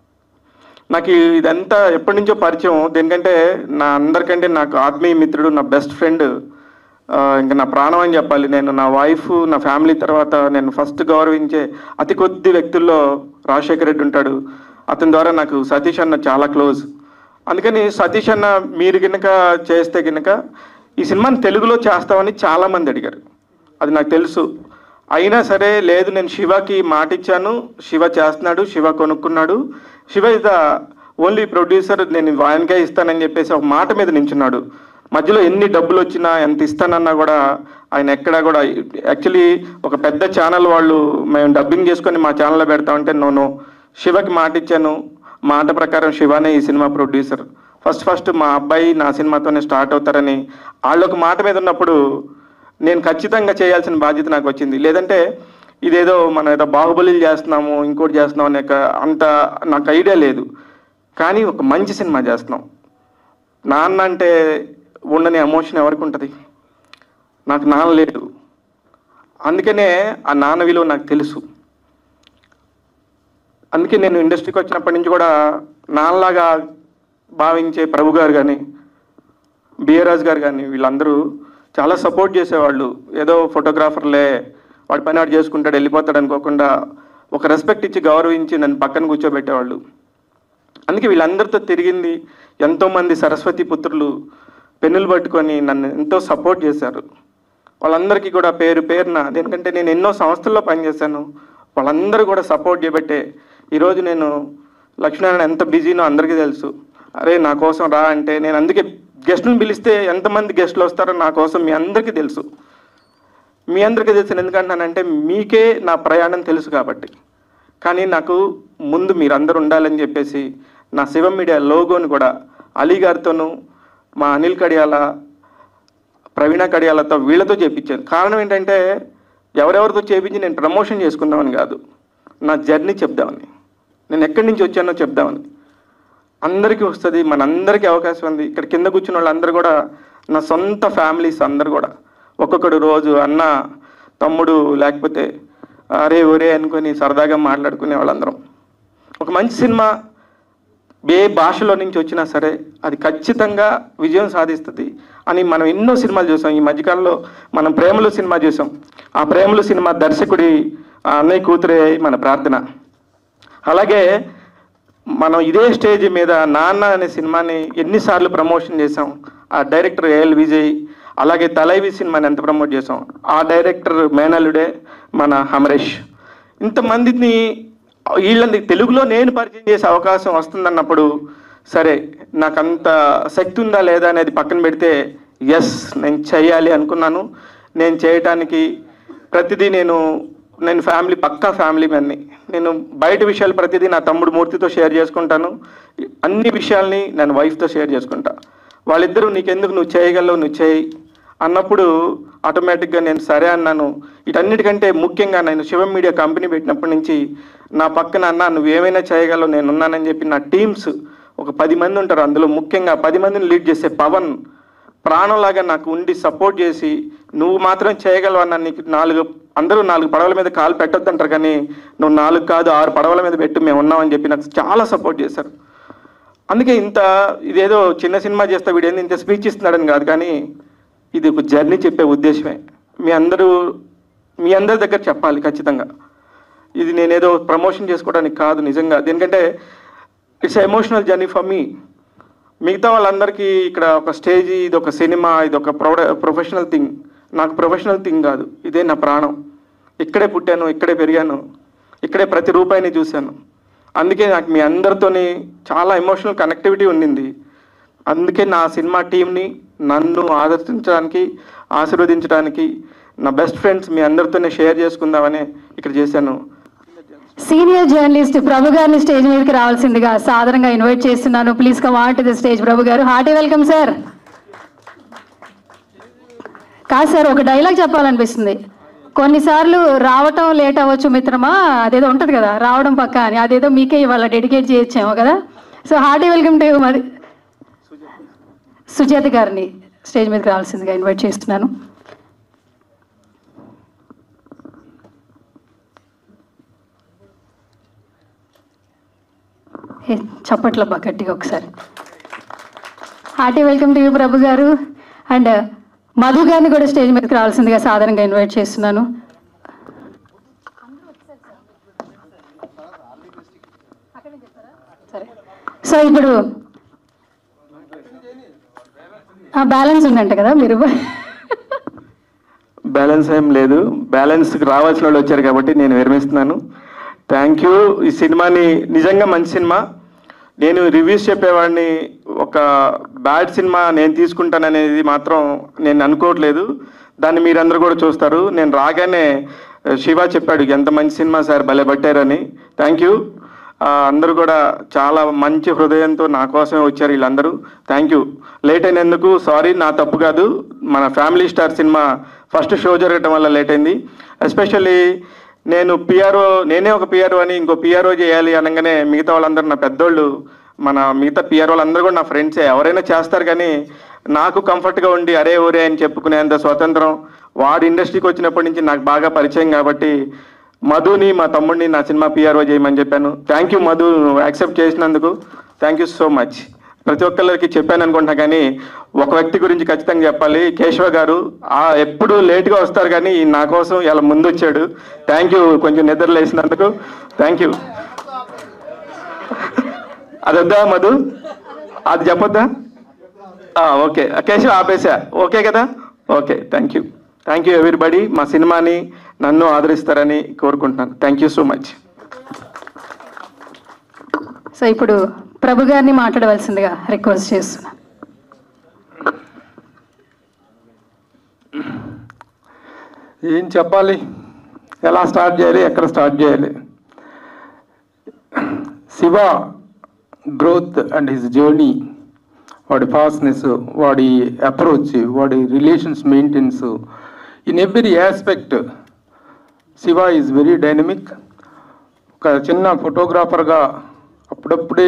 [SPEAKER 6] నాకు ఈ- ఇదంతా ఎప్పటి నుంచో పరిచయం దేనికంటే నా అందరికంటే నాకు ఆత్మీయ మిత్రుడు నా బెస్ట్ ఫ్రెండ్ ఇంకా నా ప్రాణం అని చెప్పాలి నేను నా వైఫ్ నా ఫ్యామిలీ తర్వాత నేను ఫస్ట్ గౌరవించే అతి కొద్ది వ్యక్తుల్లో రాజశేఖర్ రెడ్డి ఉంటాడు అతని ద్వారా నాకు సతీష్ అన్న చాలా క్లోజ్ అందుకని సతీష్ అన్న మీరు కనుక చేస్తే కనుక ఈ సినిమాని తెలుగులో చేస్తామని చాలామంది అడిగారు అది నాకు తెలుసు అయినా సరే లేదు నేను శివకి మాట ఇచ్చాను శివ చేస్తున్నాడు శివ కొనుక్కున్నాడు Shiva is the only producer నేను ఆయనకే ఇస్తానని చెప్పేసి ఒక మాట మీద నించున్నాడు మధ్యలో ఎన్ని డబ్బులు వచ్చినా ఎంత ఇస్తానన్నా కూడా ఆయన ఎక్కడా కూడా యాక్చువల్లీ ఒక పెద్ద ఛానల్ వాళ్ళు మేము డబ్బింగ్ చేసుకొని మా ఛానల్లో పెడతామంటే నోను శివకి మాట ఇచ్చాను మాట ప్రకారం శివానే ఈ సినిమా ప్రొడ్యూసర్ ఫస్ట్ ఫస్ట్ మా అబ్బాయి నా సినిమాతోనే స్టార్ట్ అవుతారని వాళ్ళు ఒక మాట మీద ఉన్నప్పుడు నేను ఖచ్చితంగా చేయాల్సిన బాధ్యత నాకు వచ్చింది లేదంటే ఇదేదో మనం ఏదో బాహుబలి చేస్తున్నాము ఇంకోటి చేస్తున్నాం అనే ఒక అంత నాకు ఐడియా లేదు కానీ ఒక మంచి సినిమా చేస్తున్నాం నాన్న అంటే ఉండని ఎమోషన్ ఎవరికి ఉంటుంది నాకు నాన్న లేడు అందుకనే ఆ నాన్న విలువ నాకు తెలుసు అందుకే నేను ఇండస్ట్రీకి వచ్చినప్పటి నుంచి కూడా నాన్నలాగా భావించే ప్రభు గారు కానీ బిఆర్రాజ్ గారు కానీ వీళ్ళందరూ చాలా సపోర్ట్ చేసేవాళ్ళు ఏదో ఫోటోగ్రాఫర్లే వాడి పని వాడు చేసుకుంటాడు వెళ్ళిపోతాడు అనుకోకుండా ఒక రెస్పెక్ట్ ఇచ్చి గౌరవించి నన్ను పక్కన కూర్చోబెట్టేవాళ్ళు అందుకే వీళ్ళందరితో తిరిగింది ఎంతోమంది సరస్వతి పుత్రులు పెన్నులు పట్టుకొని నన్ను ఎంతో సపోర్ట్ చేశారు వాళ్ళందరికీ కూడా పేరు పేరున ఎందుకంటే నేను ఎన్నో సంస్థల్లో పనిచేశాను వాళ్ళందరూ కూడా సపోర్ట్ చేయబట్టే ఈరోజు నేను లక్ష్మీనారాయణ ఎంత బిజీనో అందరికీ తెలుసు అరే నా కోసం రా అంటే నేను అందుకే గెస్ట్లను పిలిస్తే ఎంతమంది గెస్ట్లు వస్తారో నా కోసం మీ అందరికీ తెలుసు మీ అందరికీ తెలుసు ఎందుకంటానంటే మీకే నా ప్రయాణం తెలుసు కాబట్టి కానీ నాకు ముందు మీరందరూ ఉండాలని చెప్పేసి నా శివ మీడియా లోగోని కూడా
[SPEAKER 14] అలీ గారితోనూ మా అనిల్ కడియాల ప్రవీణ కడియాలతో వీళ్ళతో చేయించాను కారణం ఏంటంటే ఎవరెవరితో చేయించి నేను ప్రమోషన్ చేసుకుందామని కాదు నా జర్నీ చెప్దామని నేను ఎక్కడి నుంచి వచ్చానో చెప్దామని అందరికీ వస్తుంది మనందరికీ అవకాశం ఉంది ఇక్కడ కింద కూర్చున్న వాళ్ళందరూ కూడా నా సొంత ఫ్యామిలీస్ అందరు కూడా ఒక్కొక్కడు రోజు అన్న తమ్ముడు లేకపోతే అరే ఒరే అనుకొని సరదాగా మాట్లాడుకునే వాళ్ళందరం ఒక మంచి సినిమా ఏ భాషలో నుంచి వచ్చినా సరే అది ఖచ్చితంగా విజయం సాధిస్తుంది అని మనం ఎన్నో సినిమాలు చూసాం ఈ మధ్యకాలంలో మనం ప్రేమలు సినిమా చూసాం ఆ ప్రేమలు సినిమా దర్శకుడి ఆ అన్నయ్య కూతురే మన ప్రార్థన అలాగే మనం ఇదే స్టేజ్ మీద నాన్న అనే సినిమాని ఎన్నిసార్లు ప్రమోషన్ చేసాం ఆ డైరెక్టర్ ఏఎల్ విజయ్ అలాగే తలైవి సినిమాని ఎంత ప్రమోట్ చేసాం ఆ డైరెక్టర్ మేనల్లుడే మన హమరేష్ ఇంతమందిని వీళ్ళని తెలుగులో నేను పరిచయం చేసే అవకాశం వస్తుందన్నప్పుడు సరే నాకు అంత శక్తి ఉందా లేదా అనేది పక్కన పెడితే ఎస్ నేను చేయాలి అనుకున్నాను నేను చేయటానికి ప్రతిదీ నేను నేను ఫ్యామిలీ పక్కా ఫ్యామిలీ మ్యాన్ని నేను బయట విషయాలు ప్రతిదీ నా తమ్ముడు మూర్తితో షేర్ చేసుకుంటాను అన్ని విషయాల్ని నేను వైఫ్తో షేర్ చేసుకుంటా వాళ్ళిద్దరూ నీకెందుకు నువ్వు చేయగలవు నువ్వు చేయి అన్నప్పుడు ఆటోమేటిక్గా నేను సరే అన్నాను వీటన్నిటికంటే ముఖ్యంగా నేను శివం మీడియా కంపెనీ పెట్టినప్పటి నుంచి నా పక్కన అన్న నువ్వు ఏమైనా చేయగలవు నేను ఉన్నానని చెప్పి నా టీమ్స్ ఒక పది మంది ఉంటారు అందులో ముఖ్యంగా పది మందిని లీడ్ చేసే పవన్ ప్రాణంలాగా నాకు ఉండి సపోర్ట్ చేసి నువ్వు మాత్రం చేయగలవు అన్న నీకు నాలుగు అందరూ నాలుగు పడవల మీద కాలు పెట్టొద్దంటారు కానీ నువ్వు నాలుగు కాదు ఆరు పడవల మీద పెట్టు మేము ఉన్నామని చెప్పి నాకు చాలా సపోర్ట్ చేశారు అందుకే ఇంత ఇదేదో చిన్న సినిమా చేస్తే వీడేంది ఇంత స్పీచ్ ఇస్తున్నాడని కాదు కానీ ఇది ఒక జర్నీ చెప్పే ఉద్దేశమే మీ అందరూ మీ అందరి దగ్గర చెప్పాలి ఖచ్చితంగా ఇది నేనేదో ప్రమోషన్ చేసుకోవడానికి కాదు నిజంగా ఎందుకంటే it's emotional journey for me మిగతా వాళ్ళందరికీ ఇక్కడ ఒక స్టేజ్ ఇది ఒక సినిమా ఇది ఒక ప్రొడ ప్రొఫెషనల్ థింగ్ నాకు ప్రొఫెషనల్ థింగ్ కాదు ఇదే నా ప్రాణం ఇక్కడే పుట్టాను ఇక్కడే పెరిగాను ఇక్కడే ప్రతి రూపాయిని చూశాను అందుకే నాకు మీ అందరితోని చాలా ఎమోషనల్ కనెక్టివిటీ ఉండింది అందుకే నా సినిమా టీంని నన్ను ఆదర్శించడానికి ఆశీర్వదించడానికి నా బెస్ట్ ఫ్రెండ్స్ మీ అందరితోనే షేర్ చేసుకుందామని ఇక్కడ చేశాను
[SPEAKER 1] సీనియర్ జర్నలిస్ట్ ప్రభు గారిని స్టేజ్ మీదకి రావాల్సిందిగా సాధారణంగా ఇన్వైట్ చేస్తున్నాను please come on to the stage Prabhu garu hearty welcome sir కాదు సార్ ఒక డైలాగ్ చెప్పాలనిపిస్తుంది కొన్నిసార్లు రావటం లేట్ అవ్వచ్చు మిత్రమా అదేదో ఉంటుంది కదా రావడం పక్క అని అదేదో మీకే ఇవాళ డెడికేట్ చేయొచ్చేమో కదా సో హార్టీ వెల్కమ్ టు మరి సుజాత గారిని స్టేజ్ మీదకి రావాల్సిందిగా ఇన్వైట్ చేస్తున్నాను ఏ, చప్పట్లబ్బా గట్టిగా ఒకసారి hearty welcome to you Prabhu garu and Madhu గారిని కూడా స్టేజ్ మీదకి రావాల్సిందిగా సాధారణంగా ఇన్వైట్ చేస్తున్నాను సరే సో ఇప్పుడు బ్యాలెన్స్ ఉందంట కదా మీరు
[SPEAKER 14] బ్యాలెన్స్ ఏం లేదు బ్యాలెన్స్కి రావాల్సిన వాళ్ళు వచ్చారు కాబట్టి నేను విరమిస్తున్నాను థ్యాంక్ యూ ఈ సినిమాని నిజంగా మంచి సినిమా నేను రివ్యూస్ చెప్పేవాడిని ఒక బ్యాడ్ సినిమా నేను తీసుకుంటాననేది మాత్రం నేను అనుకోవట్లేదు దాన్ని మీరందరూ కూడా చూస్తారు నేను రాగానే శివ చెప్పాడు ఎంత మంచి సినిమా సార్ భలే పట్టారని థ్యాంక్ యూ అందరూ కూడా చాలా మంచి హృదయంతో నా కోసమే వచ్చారు వీళ్ళందరూ థ్యాంక్ యూ లేట్ అయినందుకు సారీ నా తప్పు కాదు మన ఫ్యామిలీ స్టార్ సినిమా ఫస్ట్ షో జరగటం వల్ల లేట్ అయింది ఎస్పెషల్లీ నేను పిఆర్ఓ నేనే ఒక పిఆర్ఓ అని ఇంకో పిఆర్ఓ చేయాలి అనగానే మిగతా వాళ్ళందరూ నా పెద్దోళ్ళు మన మిగతా పిఆర్ వాళ్ళందరూ కూడా నా ఫ్రెండ్సే ఎవరైనా చేస్తారు కానీ నాకు కంఫర్ట్గా ఉండి అరే ఊరే అని చెప్పుకునేంత స్వతంత్రం వాడు ఇండస్ట్రీకి వచ్చినప్పటి నుంచి నాకు బాగా పరిచయం కాబట్టి మధుని మా తమ్ముడిని నా సినిమా పిఆర్ఓ చేయమని చెప్పాను థ్యాంక్ యూ మధు యాక్సెప్ట్ చేసినందుకు థ్యాంక్ యూ సో మచ్ ప్రతి ఒక్కరికి చెప్పాను అనుకుంటున్నా కానీ ఒక వ్యక్తి గురించి ఖచ్చితంగా చెప్పాలి కేశవ గారు ఆ ఎప్పుడు లేట్గా వస్తారు కానీ ఈయన నా కోసం ఇలా ముందు వచ్చాడు థ్యాంక్ యూ కొంచెం నిద్ర లేసినందుకు థ్యాంక్ యూ అది వద్దా మధు అది చెప్పొద్దా ఆ, ఓకే కేశవ ఆపేసా ఓకే కదా okay thank you thank you everybody మా సినిమాని నన్ను ఆదరిస్తారని కోరుకుంటున్నాను thank you so much
[SPEAKER 1] so ఇప్పుడు ప్రభు గారిని మాట్లాడవలసిందిగా రిక్వెస్ట్ చేస్తున్నాను
[SPEAKER 6] ఏం చెప్పాలి ఎలా స్టార్ట్ చేయాలి ఎక్కడ స్టార్ట్ చేయాలి Shiva growth and his journey
[SPEAKER 15] వాడి ఫాస్ట్నెస్ వాడి అప్రోచ్ వాడి relations maintenance in every aspect Shiva is very dynamic ఒక చిన్న ఫోటోగ్రాఫర్గా అప్పుడప్పుడే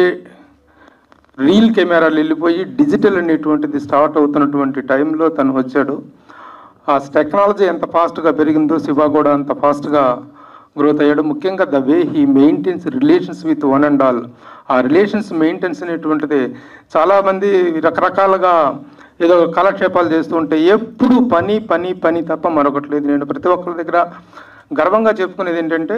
[SPEAKER 15] రీల్ కెమెరాలు వెళ్ళిపోయి డిజిటల్ అనేటువంటిది స్టార్ట్ అవుతున్నటువంటి టైంలో తను వచ్చాడు ఆ టెక్నాలజీ ఎంత ఫాస్ట్గా పెరిగిందో శివ కూడా అంత ఫాస్ట్గా గ్రోత్ అయ్యాడు ముఖ్యంగా the way he maintains relations with one and all ఆ రిలేషన్స్ మెయింటెన్స్ అనేటువంటిది చాలామంది రకరకాలుగా ఏదో కాలక్షేపాలు చేస్తూ ఉంటే ఎప్పుడు పని పని పని తప్ప మరొకటి లేదు నేను ప్రతి ఒక్కరి దగ్గర గర్వంగా చెప్పుకునేది ఏంటంటే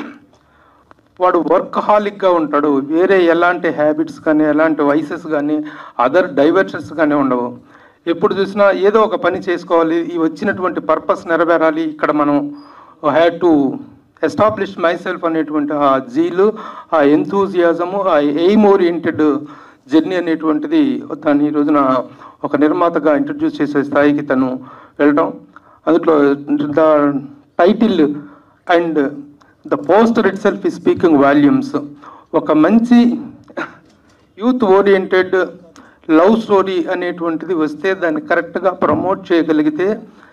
[SPEAKER 15] వాడు వర్క్ హాలిక్గా ఉంటాడు వేరే ఎలాంటి హ్యాబిట్స్ కానీ ఎలాంటి వైసెస్ కానీ అదర్ డైవర్షన్స్ కానీ ఉండవు ఎప్పుడు చూసినా ఏదో ఒక పని చేసుకోవాలి ఈ వచ్చినటువంటి పర్పస్ నెరవేరాలి ఇక్కడ మనం had to establish myself అనేటువంటి ఆ జీలు ఆ ఎంతూజియాజము ఆ ఎయిమ్ ఓరియంటెడ్ జర్నీ అనేటువంటిది తను ఈ రోజున ఒక నిర్మాతగా ఇంట్రడ్యూస్ చేసే స్థాయికి తను వెళ్ళడం అందులో the title and the poster itself is speaking volumes ఒక మంచి యూత్ ఓరియంటెడ్ లవ్ స్టోరీ అనేటువంటిది వస్తే దాన్ని కరెక్ట్గా ప్రమోట్ చేయగలిగితే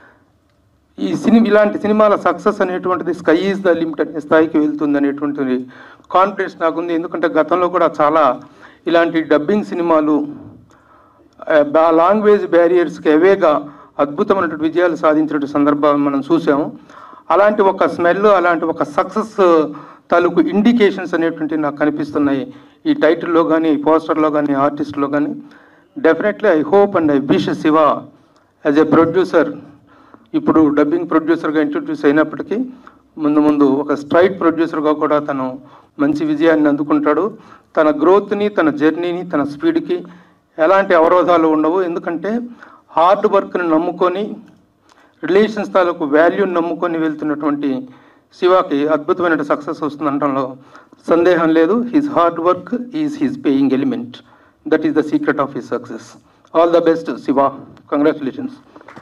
[SPEAKER 15] ఈ సినిమా ఇలాంటి సినిమాల సక్సెస్ అనేటువంటిది స్కై ఈజ్ ద లిమిట్ అనే స్థాయికి వెళ్తుంది అనేటువంటి కాన్ఫిడెన్స్ నాకుంది ఎందుకంటే గతంలో కూడా చాలా ఇలాంటి డబ్బింగ్ సినిమాలు లాంగ్వేజ్ బ్యారియర్స్కి అవేగా అద్భుతమైనటువంటి విజయాలు సాధించిన సందర్భాలు మనం చూసాము అలాంటి ఒక స్మెల్ అలాంటి ఒక సక్సెస్ తాలూకు ఇండికేషన్స్ అనేటువంటి నాకు కనిపిస్తున్నాయి ఈ టైటిల్లో కానీ ఈ పోస్టర్లో కానీ ఆర్టిస్ట్లో కానీ definitely I hope and I wish Shiva as a producer ఇప్పుడు డబ్బింగ్ ప్రొడ్యూసర్గా ఇంట్రొడ్యూస్ అయినప్పటికీ ముందు ముందు ఒక స్ట్రైట్ ప్రొడ్యూసర్గా కూడా తను మంచి విజయాన్ని అందుకుంటాడు తన గ్రోత్ని తన జర్నీని తన స్పీడ్కి ఎలాంటి అవరోధాలు ఉండవు ఎందుకంటే హార్డ్ వర్క్ని నమ్ముకొని రిలేషన్స్ తాలూకు వాల్యూని నమ్ముకొని వెళ్తున్నటువంటి శివాకి అద్భుతమైన సక్సెస్ వస్తుందనడంలో సందేహం లేదు his hard work is his paying element that is the secret of his success all the best Shiva congratulations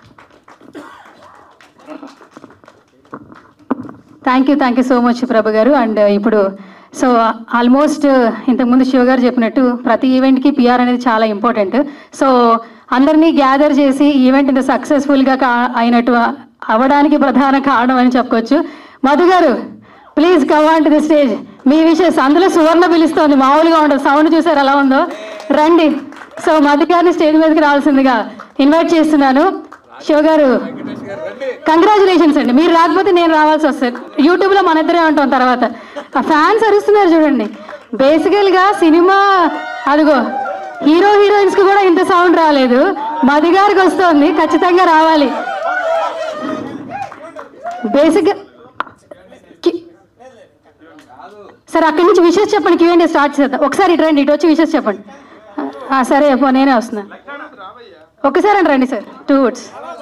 [SPEAKER 1] thank you thank you so much Prabhu garu and ఇప్పుడు సో ఆల్మోస్ట్ ఇంతకుముందు శివ గారు చెప్పినట్టు ప్రతి ఈవెంట్కి పిఆర్ అనేది చాలా ఇంపార్టెంట్ సో అందరినీ గ్యాదర్ చేసి ఈవెంట్ ఇంత సక్సెస్ఫుల్గా కా అయినట్టు అవ్వడానికి ప్రధాన కారణం అని చెప్పుకోవచ్చు Madhu garu please command the stage మీ విషయస్ అందులో సువర్ణ పిలుస్తోంది మామూలుగా ఉండదు సౌండ్ చూసారు ఎలా ఉందో రండి సో మధు గారిని స్టేజ్ మీదకి రావాల్సిందిగా ఇన్వైట్ చేస్తున్నాను శివ గారు కంగ్రాచులేషన్స్ అండి మీరు రాకపోతే నేను రావాల్సి వస్తుంది యూట్యూబ్లో మన ఇద్దరే ఉంటాం తర్వాత ఆ ఫ్యాన్స్ అరుస్తున్నారు చూడండి బేసికల్గా సినిమా అదిగో హీరో హీరోయిన్స్కి కూడా ఇంత సౌండ్ రాలేదు మధు గారికి వస్తుంది ఖచ్చితంగా రావాలి బేసిక్గా సరే అక్కడి నుంచి విషెస్ చెప్పండి క్యూఎండి స్టార్ట్ చేద్దాం ఒకసారి ఇటు రండి ఇటు వచ్చి విషెస్ చెప్పండి ఆ, సరే పో నేనే వస్తున్నాను ఒకసారి అండి రండి సార్ టూ వర్డ్స్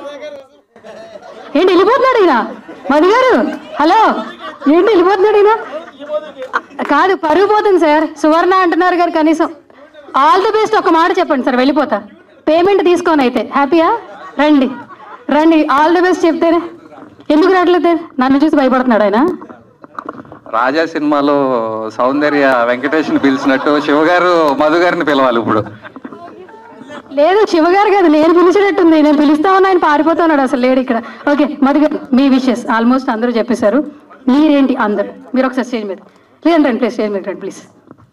[SPEAKER 1] ఏంటి వెళ్ళిపోతున్నాడు ఈయన మధు గారు హలో ఏంటి వెళ్ళిపోతున్నాడు ఈయన కాదు పరుగు పోతుంది సార్ సువర్ణ అంటున్నారు గారు కనీసం ఆల్ ది బెస్ట్ ఒక మాట చెప్పండి సార్ వెళ్ళిపోతా పేమెంట్ తీసుకోని అయితే హ్యాపీయా రండి రండి ఆల్ ది బెస్ట్ చెప్తేనే ఎందుకు రావట్లేదు నన్ను చూసి భయపడుతున్నాడు ఆయన
[SPEAKER 13] రాజా సినిమాలో సౌందర్య వెంకటేష్ని పిలిచినట్టు శివగారు మధు గారిని పిలవాలి ఇప్పుడు
[SPEAKER 1] లేదు శివగారు కాదు నేను పిలిచినట్టుంది నేను పిలుస్తా ఉన్నా ఆయన పారిపోతున్నాడు అసలు లేడు ఇక్కడ ఓకే మధు గారు మీ విషెస్ ఆల్మోస్ట్ అందరూ చెప్పేశారు మీరేంటి అందరు మీరు ఒకసారి స్టేజ్ మీద లేదండి రండి ప్లీజ్ స్టేజ్ మీద రండి ప్లీజ్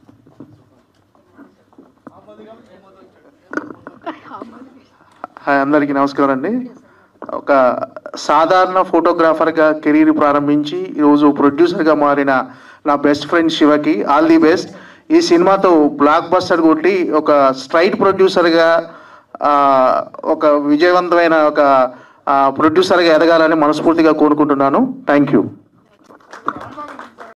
[SPEAKER 16] హాయ్ అందరికీ నమస్కారం అండి ఒక సాధారణ ఫోటోగ్రాఫర్గా కెరీర్ ప్రారంభించి ఈరోజు ప్రొడ్యూసర్గా మారిన నా బెస్ట్ ఫ్రెండ్ శివకి ఆల్ ది బెస్ట్ ఈ సినిమాతో బ్లాక్ బస్టర్ కొట్టి ఒక స్ట్రైట్ ప్రొడ్యూసర్గా ఆ, ఒక విజయవంతమైన ఒక ప్రొడ్యూసర్గా ఎదగాలని మనస్ఫూర్తిగా కోరుకుంటున్నాను థ్యాంక్ యూ